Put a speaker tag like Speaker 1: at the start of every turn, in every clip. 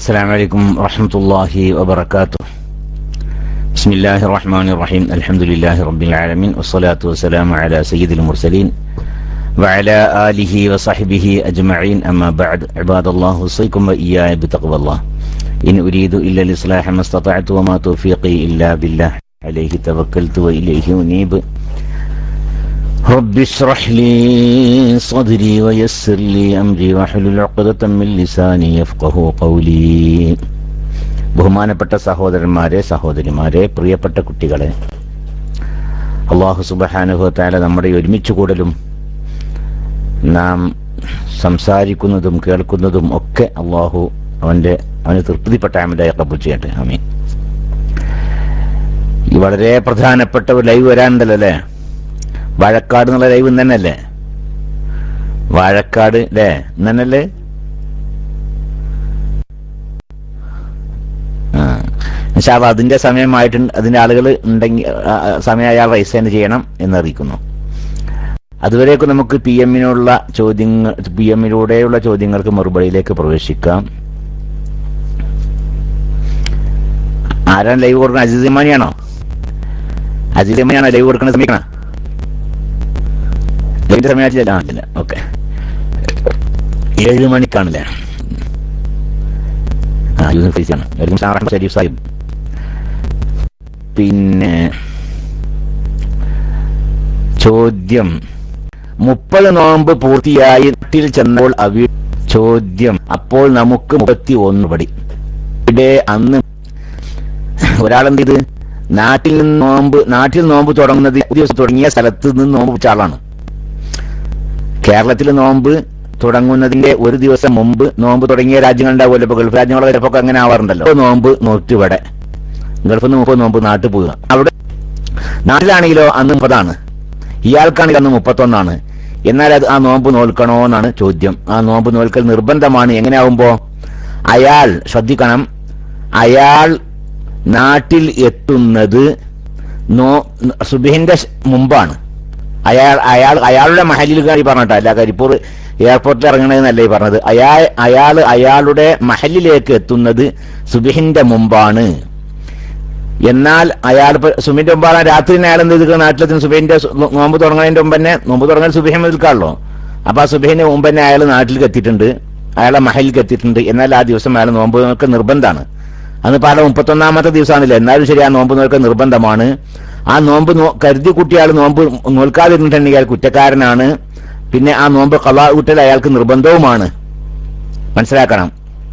Speaker 1: السلام عليكم ورحمة الله وبركاته بسم الله الرحمن الرحيم الحمد لله رب العالمين والصلاة والسلام على سيد المرسلين وعلى آله وصحبه أجمعين أما بعد عباد الله أوصيكم وإياي بتقوى الله إن أريد إلا الإصلاح ما استطعت وما توفيقي إلا بالله عليه توكلت وإليه أنيب رب اشرح لي صدري ويسر لي أمري واحلل عقدة من لساني يفقه قولي ബഹുമാനപ്പെട്ട സഹോദരന്മാരെ സഹോദരിമാരെ പ്രിയപ്പെട്ട കുട്ടികളെ അള്ളാഹു സുബഹാനുഭവത്തായ നമ്മുടെ ഈ ഒരുമിച്ച് കൂടലും നാം സംസാരിക്കുന്നതും കേൾക്കുന്നതും ഒക്കെ അള്ളാഹു അവന്റെ അവന് തൃപ്തിപ്പെട്ട അമിതായി കബൂൽ ചെയ്യട്ടെ ആമീൻ ഈ വളരെ പ്രധാനപ്പെട്ട ഒരു ലൈവ് വരാനുണ്ടല്ലോ അല്ലേ വാഴക്കാട് എന്നുള്ള ലൈവ് ഇന്ന് തന്നെയല്ലേ വാഴക്കാട് അല്ലേ ഇന്ന് തന്നെയല്ലേ ആ പക്ഷെ അത് അതിന്റെ സമയമായിട്ടുണ്ട് അതിന്റെ ആളുകൾ ഉണ്ടെങ്കിൽ ആ, ആ, സമയം അയാൾ റൈസ് ചെയ്യണം എന്നറിയിക്കുന്നു അതുവരേക്കും നമുക്ക് പി എമ്മിനുള്ള ചോദ്യങ്ങൾ പി എമ്മിലൂടെയുള്ള ചോദ്യങ്ങൾക്ക് മറുപടിയിലേക്ക് പ്രവേശിക്കാം ആരാണ് ലൈവ് കൊടുക്കുന്നത് അജിത് ഇമാനിയാണോ അജിത് ഇമാനിയാണോ ലൈവ് കൊടുക്കുന്ന സമീകണ ലൈവിന്റെ സമയമായിട്ടില്ല ആ ഇല്ല ഓക്കെ ഏഴ് മണിക്കാണല്ലേ ആ യൂസഫ് ഫൈസിയാണ് വലൈക്കും സലാം വറഹ്മത്തുള്ളാഹി ഷരീഫ് സാഹിബ് പിന്നെ ചോദ്യം മുപ്പത് നോമ്പ് പൂർത്തിയായി നാട്ടിൽ ചെന്നപ്പോൾ അവി ചോദ്യം അപ്പോൾ നമുക്ക് മുപ്പത്തി ഒന്ന് പടി ഇവിടെ അന്ന് ഒരാളെന്ത് ചെയ്ത് നാട്ടിൽ നിന്ന് നോമ്പ് നാട്ടിൽ നോമ്പ് തുടങ്ങുന്നത് ഒരു ദിവസം തുടങ്ങിയ സ്ഥലത്ത് നിന്ന് നോമ്പ് പിടിച്ച ആളാണ് കേരളത്തിൽ നോമ്പ് തുടങ്ങുന്നതിന്റെ ഒരു ദിവസം മുമ്പ് നോമ്പ് തുടങ്ങിയ രാജ്യങ്ങളുണ്ടാവുമല്ലോ ഇപ്പൊ ഗൾഫ് രാജ്യങ്ങളെ ചിലപ്പോൾ അങ്ങനെ ആവാറുണ്ടല്ലോ ഇപ്പൊ നോമ്പ് നോറ്റ് ഇവിടെ ഗൾഫിൽ നിന്ന് മുപ്പത് നോമ്പ് നാട്ടിൽ പോവുക അവിടെ നാട്ടിലാണെങ്കിലോ അന്ന് മുപ്പതാണ് ഇയാൾക്കാണെങ്കിൽ അന്ന് മുപ്പത്തൊന്നാണ് എന്നാൽ അത് ആ നോമ്പ് നോൽക്കണോ എന്നാണ് ചോദ്യം ആ നോമ്പ് നോൽക്കൽ നിർബന്ധമാണ് എങ്ങനെയാവുമ്പോ അയാൾ ശ്രദ്ധിക്കണം അയാൾ നാട്ടിൽ എത്തുന്നത് നോ സുബിഹിന്റെ ശ്- മുമ്പാണ് അയാൾ അയാൾ അയാളുടെ മഹലിൽ കാര്യം പറഞ്ഞിട്ടാ അല്ല കരിപ്പൂർ എയർപോർട്ടിൽ ഇറങ്ങണതെന്നല്ല ഈ പറഞ്ഞത് അയാൾ അയാൾ അയാളുടെ മഹലിലേക്ക് എത്തുന്നത് സുബിഹിന്റെ മുമ്പാണ് എന്നാൽ അയാൾ ഇപ്പൊ സുബിന്റെ മുമ്പാണ് രാത്രി അയാൾ എന്ത് ചെയ്തിരിക്കുന്നത് നാട്ടിലെത്തുന്ന സുബൈന്റെ നോമ്പ് തുടങ്ങുന്നതിന്റെ മുമ്പ് തന്നെ നോമ്പ് തുടങ്ങാൻ സുബിഹം നിൽക്കാണല്ലോ അപ്പൊ ആ സുബിഹിന്റെ മുമ്പ് തന്നെ അയാൾ നാട്ടിലേക്ക് എത്തിയിട്ടുണ്ട് അയാളെ മഹലിലേക്ക് എത്തിയിട്ടുണ്ട് എന്നാൽ ആ ദിവസം അയാൾ നോമ്പ് നോക്ക നിർബന്ധമാണ് അന്ന് പല മുപ്പത്തൊന്നാമത്തെ ദിവസമാണില്ല എന്നാലും ശരി ആ നോമ്പ് നോക്ക നിർബന്ധമാണ് ആ നോമ്പ് നോ- കരുതി കുട്ടി അയാൾ നോമ്പ് നോൽക്കാതിരുന്നിട്ടുണ്ടെങ്കിൽ അയാൾ കുറ്റക്കാരനാണ് പിന്നെ ആ നോമ്പ് കലാ കൂട്ടൽ അയാൾക്ക് നിർബന്ധവുമാണ് മനസ്സിലാക്കണം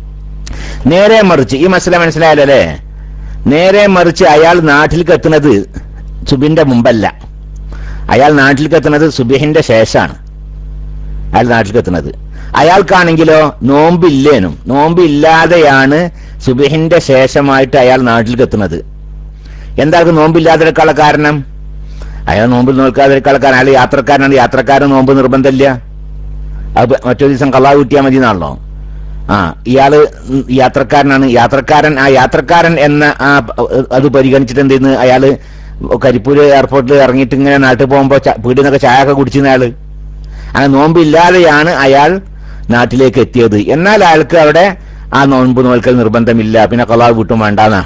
Speaker 1: നേരെ മറിച്ച് ഈ മസല മനസ്സിലായല്ലോ അല്ലേ നേരെ മറിച്ച് അയാൾ നാട്ടിലേക്ക് എത്തുന്നത് സുബിന്റെ മുമ്പല്ല അയാൾ നാട്ടിലേക്ക് എത്തുന്നത് സുബിഹിന്റെ ശേഷമാണ് അയാൾ നാട്ടിലേക്ക് എത്തുന്നത് അയാൾക്കാണെങ്കിലോ നോമ്പില്ലേനും നോമ്പില്ലാതെയാണ് സുബിഹിന്റെ ശേഷമായിട്ട് അയാൾ നാട്ടിലേക്ക് എത്തുന്നത് എന്തായാലും നോമ്പില്ലാതിരിക്കാനുള്ള കാരണം അയാൾ നോമ്പിൽ നോക്കാതിരിക്കാനുള്ള കാരണം അയാൾ യാത്രക്കാരനാണ് യാത്രക്കാരൻ നോമ്പ് നിർബന്ധമില്ല അത് മറ്റൊരു ദിവസം കള്ളാ കിട്ടിയാൽ മതി എന്നാണല്ലോ ആ ഇയാള് ഉം യാത്രക്കാരനാണ് യാത്രക്കാരൻ ആ യാത്രക്കാരൻ എന്ന ആ അത് പരിഗണിച്ചിട്ട് എന്ത് ചെയ്യുന്നു അയാള് കരിപ്പൂര് എയർപോർട്ടിൽ ഇറങ്ങിയിട്ട് ഇങ്ങനെ നാട്ടിൽ പോകുമ്പോ ച- വീട്ടിൽ നിന്നൊക്കെ ചായ ഒക്കെ കുടിച്ചിരുന്ന അയാള് അങ്ങനെ നോമ്പില്ലാതെയാണ് അയാൾ നാട്ടിലേക്ക് എത്തിയത് എന്നാൽ അയാൾക്ക് അവിടെ ആ നോമ്പ് നോൽക്കൽ നിർബന്ധമില്ല പിന്നെ കലാ വീട്ടും വേണ്ടാന്നാ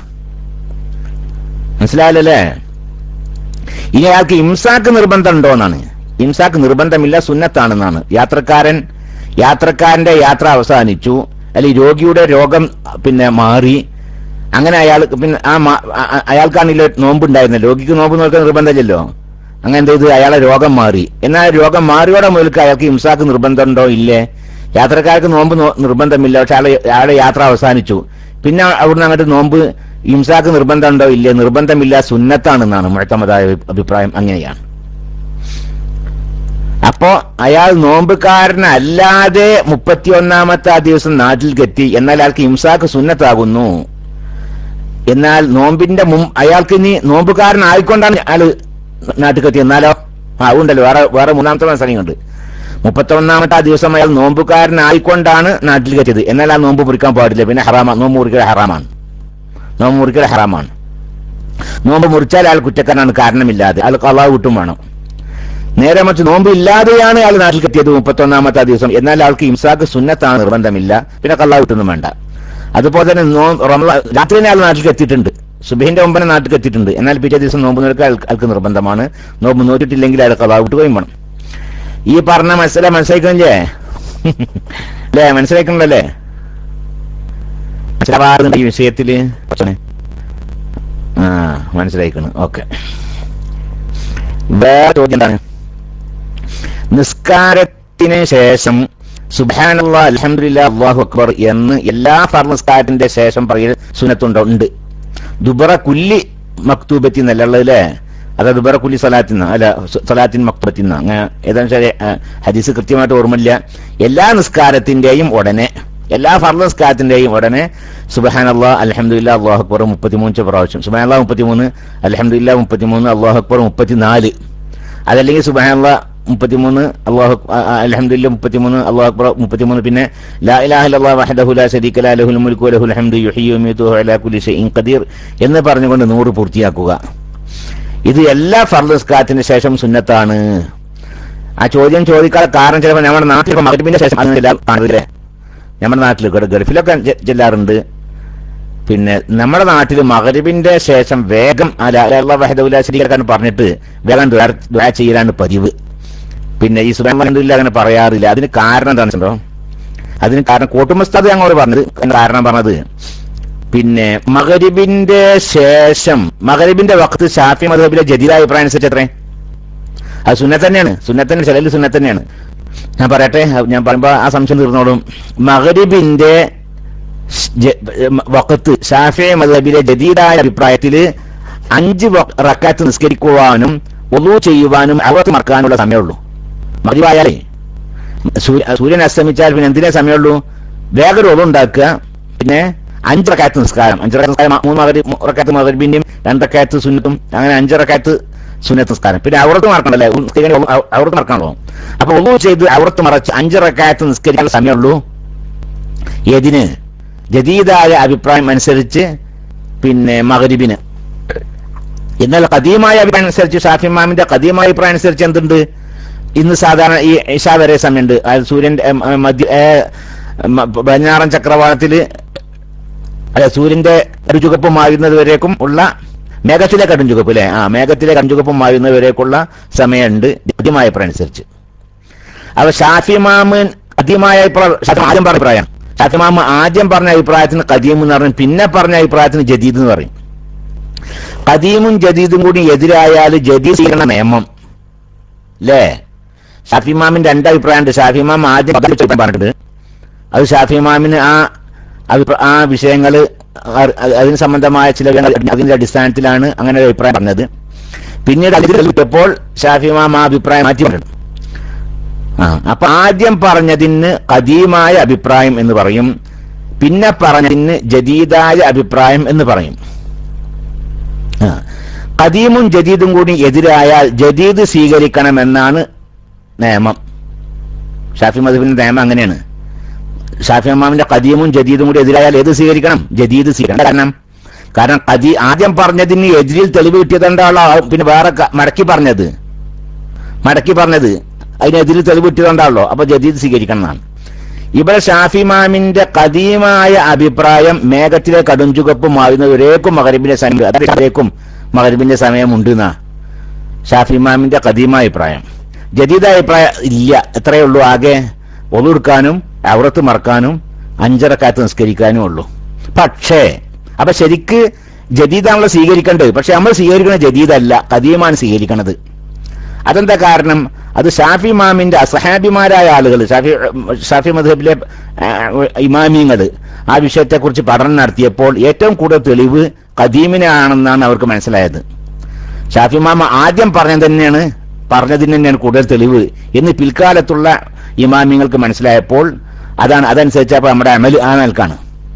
Speaker 1: മനസ്സിലായല്ലേ ഇനി അയാൾക്ക് ഇംസാക്ക് നിർബന്ധം ഉണ്ടോ എന്നാണ് ഇംസാക്ക് നിർബന്ധമില്ല സുന്നത്താണെന്നാണ് യാത്രക്കാരൻ യാത്രക്കാരന്റെ യാത്ര അവസാനിച്ചു അല്ലെങ്കിൽ രോഗിയുടെ രോഗം പിന്നെ മാറി അങ്ങനെ അയാൾ പിന്നെ ആ മാ- ആ- ആ- അയാൾക്കാണെങ്കിലും നോമ്പുണ്ടായിരുന്നില്ല രോഗിക്ക് നോമ്പ് നോക്കാൻ നിർബന്ധമില്ലല്ലോ അങ്ങനെ എന്ത് ചെയ്ത് അയാളെ രോഗം മാറി എന്നാൽ രോഗം മാറിയോടെ മുതൽക്ക് അയാൾക്ക് ഇംസാക്ക് നിർബന്ധമുണ്ടോ ഇല്ലേ യാത്രക്കാർക്ക് നോമ്പ് നോ- നിർബന്ധമില്ല പക്ഷെ അയാളെ അയാളുടെ യാത്ര അവസാനിച്ചു പിന്നെ അവിടുന്ന് അങ്ങോട്ട് നോമ്പ് ഇംസാക്ക് നിർബന്ധമുണ്ടോ ഇല്ലേ നിർബന്ധമില്ല സുന്നത്താണെന്നാണ് മുഴത്തമതായ അഭിപ്രായം അങ്ങനെയാണ് അപ്പോ അയാൾ നോമ്പുകാരനല്ലാതെ മുപ്പത്തിയൊന്നാമത്തെ ആ ദിവസം നാട്ടിലേക്ക് എത്തി എന്നാൽ അയാൾക്ക് ഇംസാക്ക് സുന്നത്താകുന്നു എന്നാൽ നോമ്പിന്റെ മും അയാൾക്ക് ഇനി നോമ്പുകാരനായിക്കൊണ്ടാണ് അയാള് നാട്ടിലേക്ക് എത്തി എന്നാലോ ആ ഉണ്ടല്ലോ വേറെ വേറെ മൂന്നാമത്തെ മനസ്സിലുണ്ട് മുപ്പത്തൊന്നാമത്തെ ആ ദിവസം അയാൾ നോമ്പുകാരനായിക്കൊണ്ടാണ് നാട്ടിലേക്ക് എത്തിയത് എന്നാൽ ആ നോമ്പ് മുറിക്കാൻ പാടില്ല പിന്നെ ഹറാമാണ് നോമ്പ് മുറിക്കൽ ഹറാമാണ് നോമ്പ് മുറിക്കൽ ഹറാമാണ് നോമ്പ് മുറിച്ചാൽ അയാൾ കുറ്റക്കാരനാണ് കാരണമില്ലാതെ അയാൾ കള്ളാ വിട്ടും വേണം നേരെ മറിച്ച് നോമ്പ് ഇല്ലാതെയാണ് അയാൾ നാട്ടിൽ എത്തിയത് മുപ്പത്തൊന്നാമത്തെ ദിവസം എന്നാൽ ആൾക്ക് ഇംസാക്ക് സുന്നത്താണ് നിർബന്ധമില്ല പിന്നെ കള്ളാ വിട്ടൊന്നും വേണ്ട അതുപോലെ തന്നെ നോ റമദാൻ രാത്രി തന്നെ ആൾ നാട്ടിലേക്ക് എത്തിയിട്ടുണ്ട് സുബഹിന്റെ മുമ്പനെ നാട്ടിലേക്ക് എത്തിയിട്ടുണ്ട് എന്നാൽ പിറ്റേ ദിവസം നോമ്പ് നോക്കാൻ ആൾക്ക് നിർബന്ധമാണ് നോമ്പ് നോറ്റിട്ടില്ലെങ്കിൽ അയാൾ കഥാ വിട്ടുകയും വേണം ഈ പറഞ്ഞ മനസ്സിലെ മനസ്സിലാക്കണില്ലേ അല്ലേ മനസ്സിലാക്കണല്ലേ മനസ്സിലാവാറുണ്ട് ഈ വിഷയത്തില് ആ മനസ്സിലായിക്കണ് ഓക്കെ വേറെ ചോദ്യം എന്താണ് നിസ്കാരത്തിന് ശേഷം സുബാനുള്ള അലഹമില്ല അള്ളാഹു അക്ബർ എന്ന് എല്ലാ ഫർനിസ്കാരത്തിന്റെ ശേഷം പറയൽ സുനത്തുണ്ടോ ഉണ്ട് ദുബറ കുല്ലി മക്തൂബത്തി എന്നല്ല ഉള്ളത് അല്ലേ അല്ല ദുബറ കുല്ലി സലാത്തിന്ന അല്ല സ- സലാത്തിൻ മക്തൂബത്തിന്ന അങ്ങനെ ഏതാണ്ട് ശരി ആ, ഹദീസ് കൃത്യമായിട്ട് ഓർമ്മയില്ല എല്ലാ നിസ്കാരത്തിന്റെയും ഉടനെ എല്ലാ ഫർദ് നിസ്കാരത്തിന്റെയും ഉടനെ സുബഹാൻ അള്ളാഹ് അലഹമില്ല അള്ളാഹു അക്ബർ മുപ്പത്തിമൂന്ന് പ്രാവശ്യം സുബഹാൻ അള്ളാഹ് മുപ്പത്തിമൂന്ന് അലഹമില്ല മുപ്പത്തിമൂന്ന് അള്ളാഹു അക്ബർ മുപ്പത്തിനാല് അതല്ലെങ്കിൽ സുബഹാനുള്ള മുപ്പത്തിമൂന്ന് അള്ളാഹു അലഹമില്ല മുപ്പത്തിമൂന്ന് അള്ളാഹു അക്ബർ മുപ്പത്തിമൂന്ന് പിന്നെ ലാ ഇലാഹ ഇല്ലല്ലാഹ് വഹദഹു ലാ ശരീക ലാ ലഹുൽ മുൽക്കു വലഹുൽ ഹംദു യുഹ്യി വയുമീതു വഹുവ അലാ കുല്ലി ഷൈഇൻ ഖദീർ എന്ന് പറഞ്ഞുകൊണ്ട് നൂറ് പൂർത്തിയാക്കുക ഇത് എല്ലാ ഫർദ് നിസ്കാരത്തിന് ശേഷം സുന്നത്താണ് ആ ചോദ്യം ചോദിക്കാൻ കാരണം ചിലപ്പോൾ നമ്മുടെ നാട്ടിൽ ഇപ്പൊ മകരിബിന്റെ ശേഷം അത് എല്ലാം കാണുന്നില്ലേ നമ്മുടെ നാട്ടിൽ ഇവിടെ ഗൾഫിലൊക്കെ ചെ- ചെല്ലാറുണ്ട് പിന്നെ നമ്മുടെ നാട്ടിൽ മകരിബിന്റെ ശേഷം വേഗം വഹദുല്ലാശ്രീകാരൻ പറഞ്ഞിട്ട് വേഗം ദുആ ദുആ ചെയ്യലാണ് പതിവ് പിന്നെ ഈ സുബാൻ അലഹദില്ല അങ്ങനെ പറയാറില്ല അതിന് കാരണം എന്താണെന്ന് വെച്ചോ അതിന് കാരണം കോട്ടുമസ്താദ് ഞങ്ങളോട് പറഞ്ഞത് അതിന് കാരണം പറഞ്ഞത് പിന്നെ മകരിബിന്റെ ശേഷം മകരിബിന്റെ വക്ത് ഷാഫി മധബിലെ ജദീദ അഭിപ്രായം അനുസരിച്ച് എത്രേ അത് സുന്നത്ത് തന്നെയാണ് സുന്നത്ത് തന്നെ ചിലയിൽ സുന്നത്ത് തന്നെയാണ് ഞാൻ പറയട്ടെ ഞാൻ പറയുമ്പോ ആ സംശയം തീർന്നോളും മകരിബിന്റെ ജ- വക്കത്ത് ഷാഫി മദബിലെ ജദീദായ അഭിപ്രായത്തില് അഞ്ച് വ- റക്കാത്ത് നിസ്കരിക്കുവാനും ഒന്നു ചെയ്യുവാനും അവത്ത് മറക്കാനുള്ള സമയമുള്ളൂ മതിവായാലേ സൂര്യ- സൂര്യൻ അസ്തമിച്ചാൽ പിന്നെ എന്തിനേ സമയമുള്ളൂ വേഗം ഒന്നും ഉണ്ടാക്കുക പിന്നെ അഞ്ച് റക്കാത്ത് നിസ്കാരം അഞ്ച് റക്കാത്ത് നിസ്കാരം മൂന്ന് മകരി റക്കാത്ത് മകരിബിന്റെയും രണ്ടക്കാത്ത് സുന്നത്തും അങ്ങനെ അഞ്ച് റക്കാത്ത് സുന്നത്ത് നിസ്കാരം പിന്നെ അവർത്ത് മറക്കണല്ലേ അവർത്ത് മറക്കണല്ലോ അപ്പൊ ഒന്നു ചെയ്ത് അവർത്ത് മറച്ച് അഞ്ച് റക്കാത്ത് നിസ്കരിക്കാനുള്ള സമയമുള്ളൂ ഏതിന് ജദീദായ അഭിപ്രായം അനുസരിച്ച് പിന്നെ മകരിബിന് എന്നാൽ കദീമായ അഭിപ്രായം അനുസരിച്ച് ഷാഫി ഇമാമിന്റെ കദീമായ അഭിപ്രായം അനുസരിച്ച് എന്തുണ്ട് ഇന്ന് സാധാരണ ഈ ഇഷ വരെ സമയമുണ്ട് അതായത് സൂര്യന്റെ ഏ, മ- മധ്യ ഏ, മ- പടിഞ്ഞാറൻ ചക്രവാളത്തില് അല്ല സൂര്യന്റെ കടുചുകപ്പ് മായുന്നത് വരേക്കും ഉള്ള മേഘത്തിലെ കടുംചുകപ്പ് അല്ലെ ആ മേഘത്തിലെ കടുംചുകപ്പ് മായുന്നത് വരേക്കുള്ള സമയമുണ്ട് കൃത്യമായ അഭിപ്രായം അനുസരിച്ച് അപ്പൊ ഷാഫി മാമൻ കദീമായ അഭിപ്രായം ഷാഫി ആദ്യം പറഞ്ഞ അഭിപ്രായം ഷാഫി മാമ ആദ്യം പറഞ്ഞ അഭിപ്രായത്തിന് കദീം എന്ന് പറയും പിന്നെ പറഞ്ഞ അഭിപ്രായത്തിന് ജദീദ് എന്ന് പറയും കദീമും ജദീദും കൂടി എതിരായാൽ ജദീദ് ചെയ്യണ നിയമം അല്ലേ ഷാഫി മാമിന്റെ രണ്ട് അഭിപ്രായമുണ്ട് ഷാഫി മാം ആദ്യം പദവി ചോദിക്കാൻ പറഞ്ഞിട്ടുണ്ട് അത് ഷാഫി മാമിന് ആ അഭിപ്രായ ആ വിഷയങ്ങൾ അതിന് സംബന്ധമായ ചില വിവരങ്ങൾ അതിന്റെ അടിസ്ഥാനത്തിലാണ് അങ്ങനെ ഒരു അഭിപ്രായം പറഞ്ഞത് പിന്നീട് അതിൽ വിട്ടപ്പോൾ ഷാഫി മാം ആ അഭിപ്രായം മാറ്റി പറഞ്ഞു ആ അപ്പൊ ആദ്യം പറഞ്ഞതിന് കദീമായ അഭിപ്രായം എന്ന് പറയും പിന്നെ പറഞ്ഞതിന് ജദീദായ അഭിപ്രായം എന്ന് പറയും ആ. കദീമും ജദീദും കൂടി എതിരായാൽ ജദീദ് സ്വീകരിക്കണമെന്നാണ് നിയമം ഷാഫി മധുബിന്റെ നിയമം അങ്ങനെയാണ് ഷാഫി അമ്മാമിന്റെ കദീമും ജദീദും കൂടി എതിരായാൽ ഏത് സ്വീകരിക്കണം ജദീദ് സ്വീകരിക്കണം കാരണം കാരണം കദീ ആദ്യം പറഞ്ഞതിന് എതിരിൽ തെളിവ് കിട്ടിയതുകൊണ്ടാണല്ലോ ആ പിന്നെ വേറെ ക- മടക്കി പറഞ്ഞത് മടക്കി പറഞ്ഞത് അതിനെതിരിൽ തെളിവ് കിട്ടിയതുകൊണ്ടാണല്ലോ അപ്പൊ ജദീദ് സ്വീകരിക്കണം എന്നാണ് ഇവിടെ ഷാഫി മാമിന്റെ കദീമായ അഭിപ്രായം മേഘത്തിലെ കടുംചുകപ്പും മാറുന്നവരേക്കും മകരിബിന്റെ സമയം അതേക്കും മകരിബിന്റെ സമയമുണ്ട് എന്നാ ഷാഫി മാമിന്റെ കദീമായ അഭിപ്രായം ജദീദ അഭിപ്രായം ഇല്ല എത്രയേ ഉള്ളൂ ആകെ ഒതുർക്കാനും അവറത്ത് മറക്കാനും അഞ്ചരക്കാത്ത് നിസ്കരിക്കാനും ഉള്ളൂ പക്ഷേ അപ്പൊ ശരിക്ക് ജദീദാണല്ലോ സ്വീകരിക്കേണ്ടത് പക്ഷെ നമ്മൾ സ്വീകരിക്കുന്ന ജദീദല്ല കദീമാണ് സ്വീകരിക്കണത് അതെന്താ കാരണം അത് ഷാഫി മാമിന്റെ അസഹാബിമാരായ ആളുകൾ ഷാഫി ഷാഫി മധബിലെ ഇമാമിയങ്ങൾ ആ വിഷയത്തെക്കുറിച്ച് പഠനം നടത്തിയപ്പോൾ ഏറ്റവും കൂടുതൽ തെളിവ് കദീമിനാണെന്നാണ് അവർക്ക് മനസ്സിലായത് ഷാഫി മാമ ആദ്യം പറഞ്ഞത് തന്നെയാണ് പറഞ്ഞതിന് തന്നെയാണ് കൂടുതൽ തെളിവ് എന്ന് പിൽക്കാലത്തുള്ള ഇമാമിങ്ങൾക്ക് മനസ്സിലായപ്പോൾ അതാണ് അതനുസരിച്ച് അപ്പൊ നമ്മുടെ അമൽ ആ നിൽക്കാണ്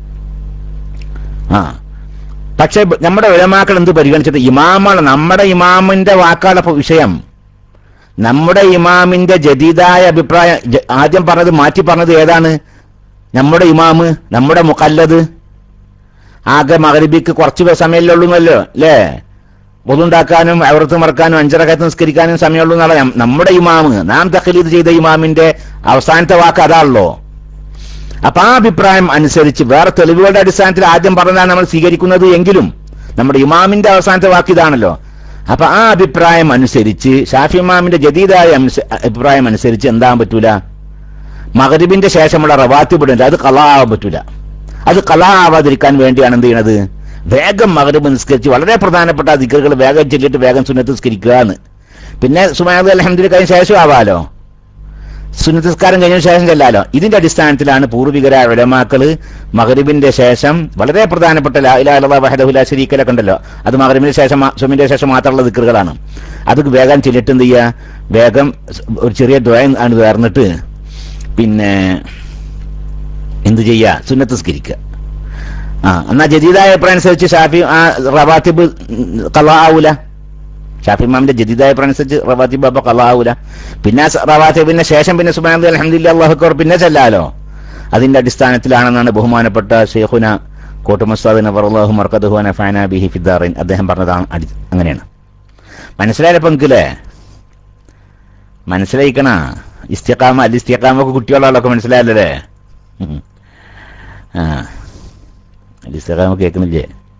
Speaker 1: ആ പക്ഷെ നമ്മുടെ ഉലമാക്കൾ എന്ത് പരിഗണിച്ചിട്ട് ഇമാമാണ് നമ്മുടെ ഇമാമിന്റെ വാക്കാണ് ഇപ്പൊ വിഷയം നമ്മുടെ ഇമാമിന്റെ ജദീദായ അഭിപ്രായം ജ- ആദ്യം പറഞ്ഞത് മാറ്റി പറഞ്ഞത് ഏതാണ് നമ്മുടെ ഇമാമ് നമ്മുടെ മുക്കല്ലത് ആകെ മകരിബിക്ക് കുറച്ച് പേ- സമയമല്ലേ ഉള്ളൂന്നല്ലോ അല്ലേ പൊതുണ്ടാക്കാനും അവർത്ത് മറക്കാനും അഞ്ചരക്കത്ത് നിസ്കരിക്കാനും സമയമുള്ളൂ എന്നുള്ള നം- നമ്മുടെ ഇമാമ് നാം തഖലീദ് ചെയ്ത ഇമാമിന്റെ അവസാനത്തെ വാക്ക് അതാണല്ലോ അപ്പൊ ആ അഭിപ്രായം അനുസരിച്ച് വേറെ തെളിവുകളുടെ അടിസ്ഥാനത്തിൽ ആദ്യം പറഞ്ഞതാണ് നമ്മൾ സ്വീകരിക്കുന്നത് എങ്കിലും നമ്മുടെ ഇമാമിന്റെ അവസാനത്തെ വാക്ക് ഇതാണല്ലോ അപ്പൊ ആ അഭിപ്രായം അനുസരിച്ച് ഷാഫി ഇമാമിന്റെ ജദീദായ അനുസ- അഭിപ്രായം അനുസരിച്ച് എന്താകാൻ പറ്റൂല മകരിബിന്റെ ശേഷമുള്ള റവാത്തിബിടുണ്ട് അത് കലാ ആവാൻ പറ്റൂല അത് കലാ ആവാതിരിക്കാൻ വേണ്ടിയാണ് എന്ത് ചെയ്യണത് വേഗം മകരിബ് നിസ്കരിച്ച് വളരെ പ്രധാനപ്പെട്ട ദിക്കറുകൾ വേഗം ചെല്ലിട്ട് വേഗം സുന്നത്ത് നിസ്കരിക്കുക എന്ന് പിന്നെ സുമാദ് അലഹമ്മദ് കഴിഞ്ഞ ശേഷം ആവാലോ സുന്നത്ത് നിസ്കാരം കഴിഞ്ഞ ശേഷം ചെല്ലാലോ ഇതിന്റെ അടിസ്ഥാനത്തിലാണ് പൂർവികരായ ഉലമാക്കള് മകരിബിന്റെ ശേഷം വളരെ പ്രധാനപ്പെട്ട ലാ ഇലാഹ ഇല്ലല്ലാഹ് വഹദഹു ലാ ശരീക ലഹ് ഉണ്ടല്ലോ അത് മകരിബിന്റെ ശേഷം മാ- സുമിന്റെ ശേഷം മാത്രമുള്ള ദിക്കറുകളാണ് അത് വേഗം ചെല്ലിട്ട് എന്ത് ചെയ്യുക വേഗം ഒരു ചെറിയ ദ്വയം ആണ് വേർന്നിട്ട് പിന്നെ എന്ത് ചെയ്യുക സുന്നത്ത് സ്കരിക്കുക ആ എന്നാ ജദീദായ അഭിപ്രായം അനുസരിച്ച് ഷാഫി ആ റവാത്തിബ് കലാ ആവൂല ഷാഫി മാമിന്റെ ജദീദായ അഭിപ്രായം അനുസരിച്ച് റവാത്തിബ് അപ്പൊ കലാ ആവൂല പിന്നെ ആ സ- റവാത്തിബിന് ശേഷം പിന്നെ സുബാൻ അലഹമ്മദില്ല അള്ളാഹുക്കോർ പിന്നെ ചെല്ലാലോ അതിന്റെ അടിസ്ഥാനത്തിലാണെന്നാണ് ബഹുമാനപ്പെട്ട ഷെയ്ഖുന കോട്ടുമസ്താദ് നവറുല്ലാഹു മർക്കദുഹു നഫാന ബിഹി ഫിദ്ദാറിൻ അദ്ദേഹം പറഞ്ഞതാണ് അടി അങ്ങനെയാണ് മനസ്സിലായാലോ പങ്കില്ലേ മനസ്സിലായിക്കണ ഇസ്തിഖാമ അല്ല ഇസ്തിഖാമ ഒക്കെ കുട്ടികളുടെ ആളൊക്കെ മനസ്സിലായല്ലേ ഉം. ആ അല്ല ഇസ്തിഖാമ കേൾക്കുന്നില്ലേ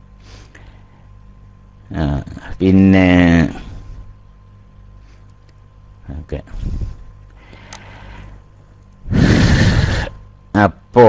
Speaker 1: ആ പിന്നെ ഓക്കെ അപ്പോ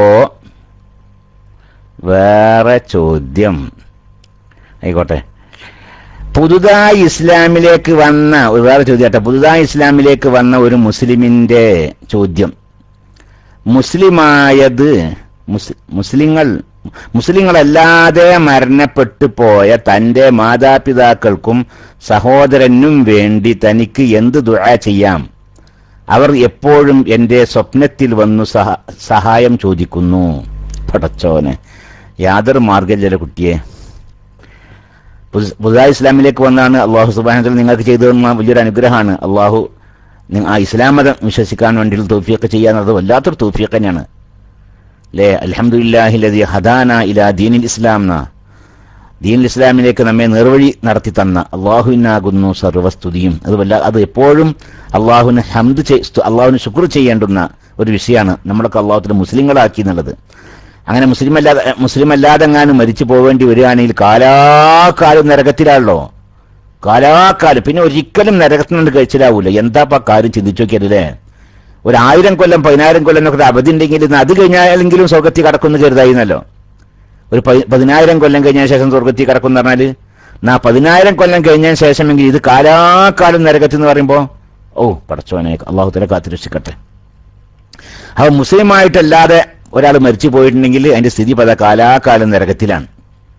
Speaker 1: വേറെ ചോദ്യം ആയിക്കോട്ടെ പുതുതായി ഇസ്ലാമിലേക്ക് വന്ന ഒരു വേറെ ചോദ്യം കേട്ടോ പുതുതായി ഇസ്ലാമിലേക്ക് വന്ന ഒരു മുസ്ലിമിന്റെ ചോദ്യം മുസ്ലിമായത് മുസ്- മുസ്ലിങ്ങൾ മുസ്ലിങ്ങളല്ലാതെ മരണപ്പെട്ടു പോയ തന്റെ മാതാപിതാക്കൾക്കും സഹോദരനും വേണ്ടി തനിക്ക് എന്ത് ദുആ ചെയ്യാം അവർ എപ്പോഴും എന്റെ സ്വപ്നത്തിൽ വന്നു സഹ- സഹായം ചോദിക്കുന്നു പടച്ചോനെ യാതൊരു മാർഗം കുട്ടിയെ പുതു- പുതുതായി ഇസ്ലാമിലേക്ക് വന്നാണ് അള്ളാഹു സുബാനത്തിൽ നിങ്ങൾക്ക് ചെയ്തു തന്ന വലിയൊരു അനുഗ്രഹമാണ് അള്ളാഹു നി- ആ ഇസ്ലാം മതം വിശ്വസിക്കാൻ വേണ്ടി തൗഫീഖ് ചെയ്യാന്നത് വല്ലാത്തൊരു തൗഫീഖ് തന്നെയാണ് അല്ലേ അലഹമുല്ലാഹിലതി ഹദാന ഇലാ ദീനിൽ ഇസ്ലാം ന ദീനിൽ ഇസ്ലാമിലേക്ക് നമ്മെ നേർവഴി നടത്തി തന്ന അള്ളാഹുവിനാകുന്നു സർവസ്തുതിയും അത് വല്ല അത് എപ്പോഴും അള്ളാഹുവിന് ഹംദ് ചെയ്- സ്തു- അള്ളാഹുവിന് ശുക്ർ ചെയ്യേണ്ടുന്ന ഒരു വിഷയമാണ് നമ്മളൊക്കെ അള്ളാഹുത്തിന് മുസ്ലിങ്ങളാക്കി എന്നുള്ളത് അങ്ങനെ മുസ്ലിം അല്ലാതെ മുസ്ലിം അല്ലാതെ എങ്ങാനും മരിച്ചു പോവേണ്ടി വരികയാണെങ്കിൽ കാലാകാലം നരകത്തിലാണല്ലോ കാലാകാലം പിന്നെ ഒരിക്കലും നരകത്തിൽ നിന്ന് കഴിച്ചിലാവൂല എന്താ ഇപ്പൊ ആ കാര്യം ചിന്തിച്ചു നോക്കിയല്ലേ ഒരു ആയിരം കൊല്ലം പതിനായിരം കൊല്ലം എന്നൊക്കെ ഒരു അവധി ഉണ്ടെങ്കിൽ ഇന്ന് അത് കഴിഞ്ഞാലെങ്കിലും സ്വർഗത്തിൽ കടക്കുന്നു കരുതായിരുന്നല്ലോ ഒരു പതി- പതിനായിരം കൊല്ലം കഴിഞ്ഞ ശേഷം സ്വർഗത്തിൽ കടക്കും പറഞ്ഞാല് നാ പതിനായിരം കൊല്ലം കഴിഞ്ഞതിന് ശേഷമെങ്കിൽ ഇത് കാലാകാലം നരകത്തിൽ എന്ന് പറയുമ്പോ ഓ പടച്ചോനെ അള്ളാഹുത്തല കാത്തിരക്ഷിക്കട്ടെ അപ്പൊ മുസ്ലിമായിട്ടല്ലാതെ ഒരാൾ മരിച്ചു പോയിട്ടുണ്ടെങ്കിൽ അതിന്റെ സ്ഥിതി പല കാലാകാലം നരകത്തിലാണ്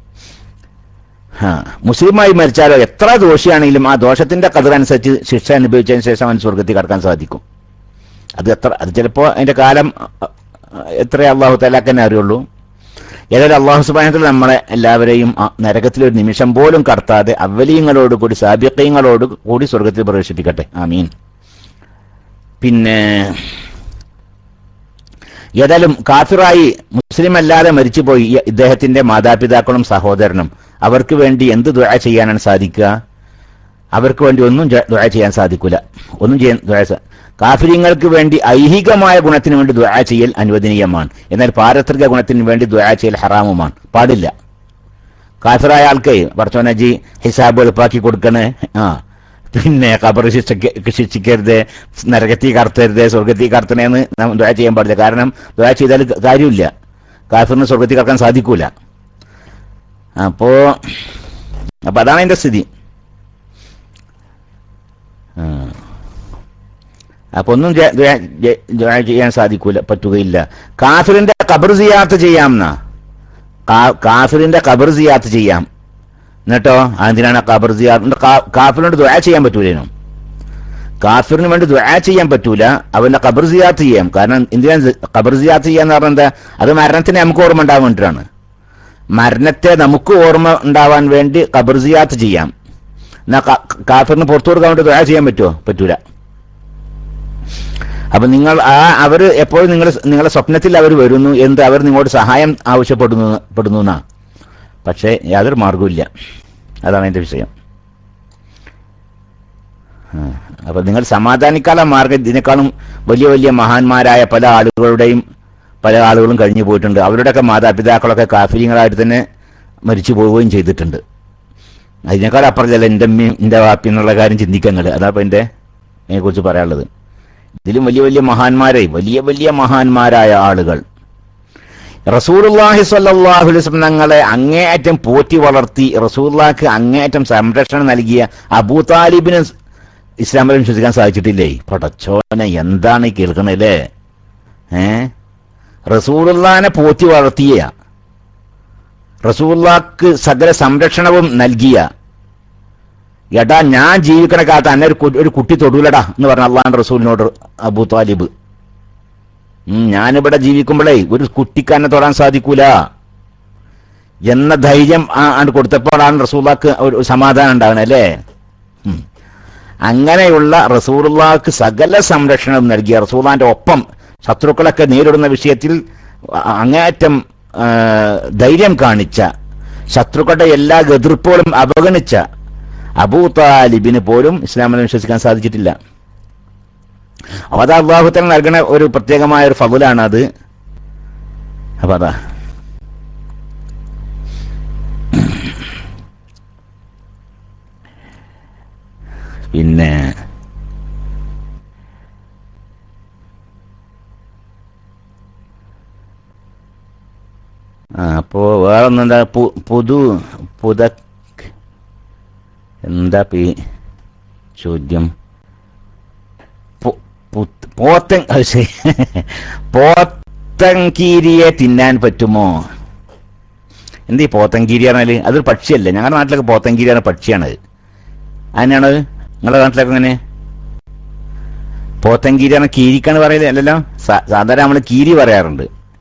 Speaker 1: ആ മുസ്ലിമായി മരിച്ചാലോ എത്ര ദോഷിയാണെങ്കിലും ആ ദോഷത്തിന്റെ കതിരനുസരിച്ച് ശിക്ഷ അനുഭവിച്ചതിന് ശേഷം അവൻ സ്വർഗത്തിൽ കടക്കാൻ സാധിക്കും അത് എത്ര അത് ചിലപ്പോ അതിന്റെ കാലം അ, അ, എത്ര അള്ളാഹു തലാക്കന്നെ അറിയുള്ളൂ ഏതായാലും അള്ളാഹു സുബാനത്തിൽ നമ്മളെ എല്ലാവരെയും ആ നരകത്തിൽ ഒരു നിമിഷം പോലും കടത്താതെ അവലീയങ്ങളോട് കൂടി സാബിക്കയങ്ങളോട് കൂടി സ്വർഗത്തിൽ പ്രവേശിപ്പിക്കട്ടെ ആമീൻ പിന്നെ ഏതായാലും കാഫിറായി മുസ്ലിം അല്ലാതെ മരിച്ചുപോയി ഈ ഇദ്ദേഹത്തിന്റെ മാതാപിതാക്കളും സഹോദരനും അവർക്ക് വേണ്ടി എന്ത് ദുആ ചെയ്യാനാണ് സാധിക്കുക അവർക്ക് വേണ്ടി ഒന്നും ജ- ദുആ ചെയ്യാൻ സാധിക്കൂല ഒന്നും ചെയ്യാൻ ദുആ സ- കാഫിര്യങ്ങൾക്ക് വേണ്ടി ഐഹികമായ ഗുണത്തിന് വേണ്ടി ദുആ ചെയ്യൽ അനുവദനീയമാണ് എന്നാൽ പാരത്രിക ഗുണത്തിന് വേണ്ടി ദുആ ചെയ്യൽ ഹറാമുമാണ് പാടില്ല കാഫിറായ ആൾക്ക് പറച്ചോനജി ഹിസാബ് എളുപ്പാക്കി കൊടുക്കണേ ആ പിന്നെ ഖബർ ശിക്ഷയ്ക്ക് ശിക്ഷിക്കരുത് നരകത്തി കടത്തരുത് സ്വർഗത്തി കടത്തണേന്ന് നാം ദുആ ചെയ്യാൻ പാടില്ല കാരണം ദുആ ചെയ്താൽ കാര്യമില്ല കാഫിറിന് സ്വർഗത്തിൽ കടക്കാൻ സാധിക്കൂല അപ്പോ അപ്പൊ അതാണ് അതിന്റെ സ്ഥിതി ആ. അപ്പൊ ഒന്നും ജ- ദുആ- ജ- ദുആ ചെയ്യാൻ സാധിക്കൂല പറ്റുകയില്ല കാഫിറിന്റെ ഖബർ സിയാത്ത് ചെയ്യാമെന്നാ കാ- കാഫിറിന്റെ ഖബർ സിയാത്ത് ചെയ്യാം എന്നിട്ടോ അതിനാണ് ഖബർ സിയാത്ത് കാഫിറിനോട് ദുആ ചെയ്യാൻ പറ്റൂലേനോ കാഫിറിന് വേണ്ടി ദുആ ചെയ്യാൻ പറ്റൂല അവന്റെ ഖബർ സിയാത്ത് ചെയ്യാം കാരണം എന്തിനാണ് ഖബർ സിയാത്ത് ചെയ്യാന്ന് പറഞ്ഞാൽ എന്താ അത് മരണത്തിന് നമുക്ക് ഓർമ്മ ഉണ്ടാവാൻ വേണ്ടിയിട്ടാണ് മരണത്തെ നമുക്ക് ഓർമ്മ ഉണ്ടാവാൻ വേണ്ടി ഖബർ സിയാത്ത് ചെയ്യാം എന്നാ കാ- കാഫിറിന് പുറത്തു കൊടുക്കാൻ വേണ്ടി ദുആ ചെയ്യാൻ പറ്റുമോ പറ്റൂല അപ്പൊ നിങ്ങൾ ആ അവര് എപ്പോഴും നിങ്ങൾ നിങ്ങളുടെ സ്വപ്നത്തിൽ അവർ വരുന്നു എന്ത് അവർ നിങ്ങളോട് സഹായം ആവശ്യപ്പെടുന്നു പെടുന്നു എന്നാ പക്ഷേ യാതൊരു മാർഗവുമില്ല അതാണ് എന്റെ വിഷയം ആ, അപ്പൊ നിങ്ങൾ സമാധാനിക്കാനുള്ള മാർഗം ഇതിനേക്കാളും വലിയ വലിയ മഹാന്മാരായ പല ആളുകളുടെയും പല ആളുകളും കഴിഞ്ഞു പോയിട്ടുണ്ട് അവരുടെയൊക്കെ മാതാപിതാക്കളൊക്കെ കാഫിര്യങ്ങളായിട്ട് തന്നെ മരിച്ചു പോവുകയും ചെയ്തിട്ടുണ്ട് അതിനേക്കാൾ അപ്പുറത്തല്ല എൻ്റെ അമ്മയും എൻ്റെ വാപ്പി എന്നുള്ള കാര്യം ചിന്തിക്കുന്നത് അതാ ഇപ്പം എൻ്റെ അതിനെക്കുറിച്ച് പറയാനുള്ളത് ഇതിലും വലിയ വലിയ മഹാന്മാരെ വലിയ വലിയ മഹാന്മാരായ ആളുകൾ റസൂലുള്ളാഹി സ്വല്ലല്ലാഹു അലൈഹി വസല്ലം തങ്ങളെ അങ്ങേയറ്റം പോറ്റി വളർത്തി റസൂലുള്ളാഹിക്ക് അങ്ങേയറ്റം സംരക്ഷണം നൽകിയ അബൂ താലിബിന് ഇസ്ലാമിൽ വിശ്വസിക്കാൻ സാധിച്ചിട്ടില്ലേ പടച്ചോനെ എന്താണ് ഈ കേൾക്കണല്ലേ ഏ റസൂലുള്ളാനെ പോറ്റി വളർത്തിയ റസൂലുള്ളാക്ക് സകല സംരക്ഷണവും നൽകിയ എടാ ഞാൻ ജീവിക്കണ കാലത്ത് അന്നെ ഒരു കു- ഒരു കുട്ടി തൊടൂലടാ എന്ന് പറഞ്ഞ അള്ളാഹാന്റെ റസൂലിനോട് അബൂ താലിബ് ഉം, ഞാനിവിടെ ജീവിക്കുമ്പോഴേ ഒരു കുട്ടിക്ക് എന്നെ തൊടാൻ സാധിക്കൂല എന്ന ധൈര്യം ആ- ആണ് കൊടുത്തപ്പോഴാണ് റസൂള്ളാക്ക് ഒരു സമാധാനം ഉണ്ടാകണേ അല്ലേ ഉം. അങ്ങനെയുള്ള റസൂറുള്ളാക്ക് സകല സംരക്ഷണം നൽകിയ റസൂള്ളാന്റെ ഒപ്പം ശത്രുക്കളൊക്കെ നേരിടുന്ന വിഷയത്തിൽ അങ്ങേയറ്റം ആ, ധൈര്യം കാണിച്ച ശത്രുക്കളുടെ എല്ലാ എതിർപ്പുകളും അവഗണിച്ച അബൂ താലിബിന് പോലും ഇസ്ലാമിനെ വിശ്വസിക്കാൻ സാധിച്ചിട്ടില്ല അപ്പൊ അത് അള്ളാഹുത്തല നൽകുന്ന ഒരു പ്രത്യേകമായ ഒരു ഫകുലാണ് അത് അപ്പൊ അതാ പിന്നെ ആ അപ്പോ വേറൊന്നെന്താ പു- പുതു പുത എന്താ പി ചോദ്യം പു- പുത്ത്- പോത്തൻ അത് ശരി. പോത്തൻകീരിയെ തിന്നാൻ പറ്റുമോ എന്ത് ഈ പോത്തൻകീരി പറഞ്ഞാല് അതൊരു പക്ഷിയല്ലേ ഞങ്ങളുടെ നാട്ടിലൊക്കെ പോത്തൻകീരിയാണ് പക്ഷിയാണത് അതിനാണ് നിങ്ങളുടെ നാട്ടിലൊക്കെ എങ്ങനെ പോത്തൻകീരിയാണ് കീരിക്കാണ് പറയുന്നത് അല്ലല്ലോ സാ- സാധാരണ നമ്മൾ കീരി പറയാറുണ്ട്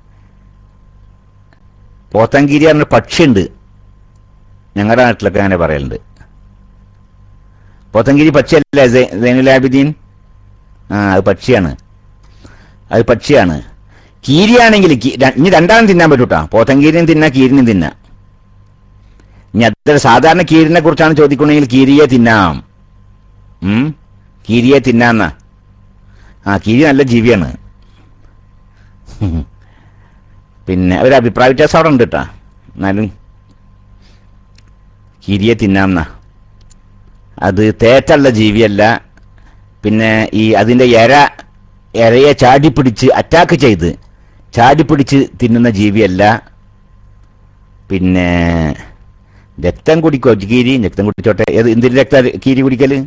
Speaker 1: പോത്തൻകീരി പറഞ്ഞ പക്ഷിയുണ്ട് ഞങ്ങളുടെ നാട്ടിലൊക്കെ അങ്ങനെ പറയലുണ്ട് പോത്തൻകിരി പക്ഷിയല്ലേ സൈ- സൈനുലാബിദ്ദീൻ ആ അത് പക്ഷിയാണ് അത് പക്ഷിയാണ് കീരിയാണെങ്കിൽ കീ- ര- ഇനി രണ്ടാളും തിന്നാൻ പറ്റൂട്ടാ പോത്തൻകീരിനും തിന്നാ കീരിനും തിന്നാം ഇനി അത് സാധാരണ കീരിനെ കുറിച്ചാണ് ചോദിക്കണമെങ്കിൽ കീരിയെ തിന്നാം ഉം കീരിയെ തിന്നാന്ന ആ കീരി നല്ല ജീവിയാണ് പിന്നെ ഒരു അഭിപ്രായ വ്യത്യാസം അവിടെ ഉണ്ട് കേട്ടാ എന്നാലും കീരിയെ തിന്നാംന്നാ അത് തേറ്റുള്ള ജീവിയല്ല പിന്നെ ഈ അതിന്റെ എര എരയെ ചാടിപ്പിടിച്ച് അറ്റാക്ക് ചെയ്ത് ചാടിപ്പിടിച്ച് തിന്നുന്ന ജീവിയല്ല പിന്നെ രക്തം കുടിക്കോ കീരി രക്തം കുടിച്ചോട്ടെ ഏത് എന്തിന്റെ രക്ത കീരി കുടിക്കല്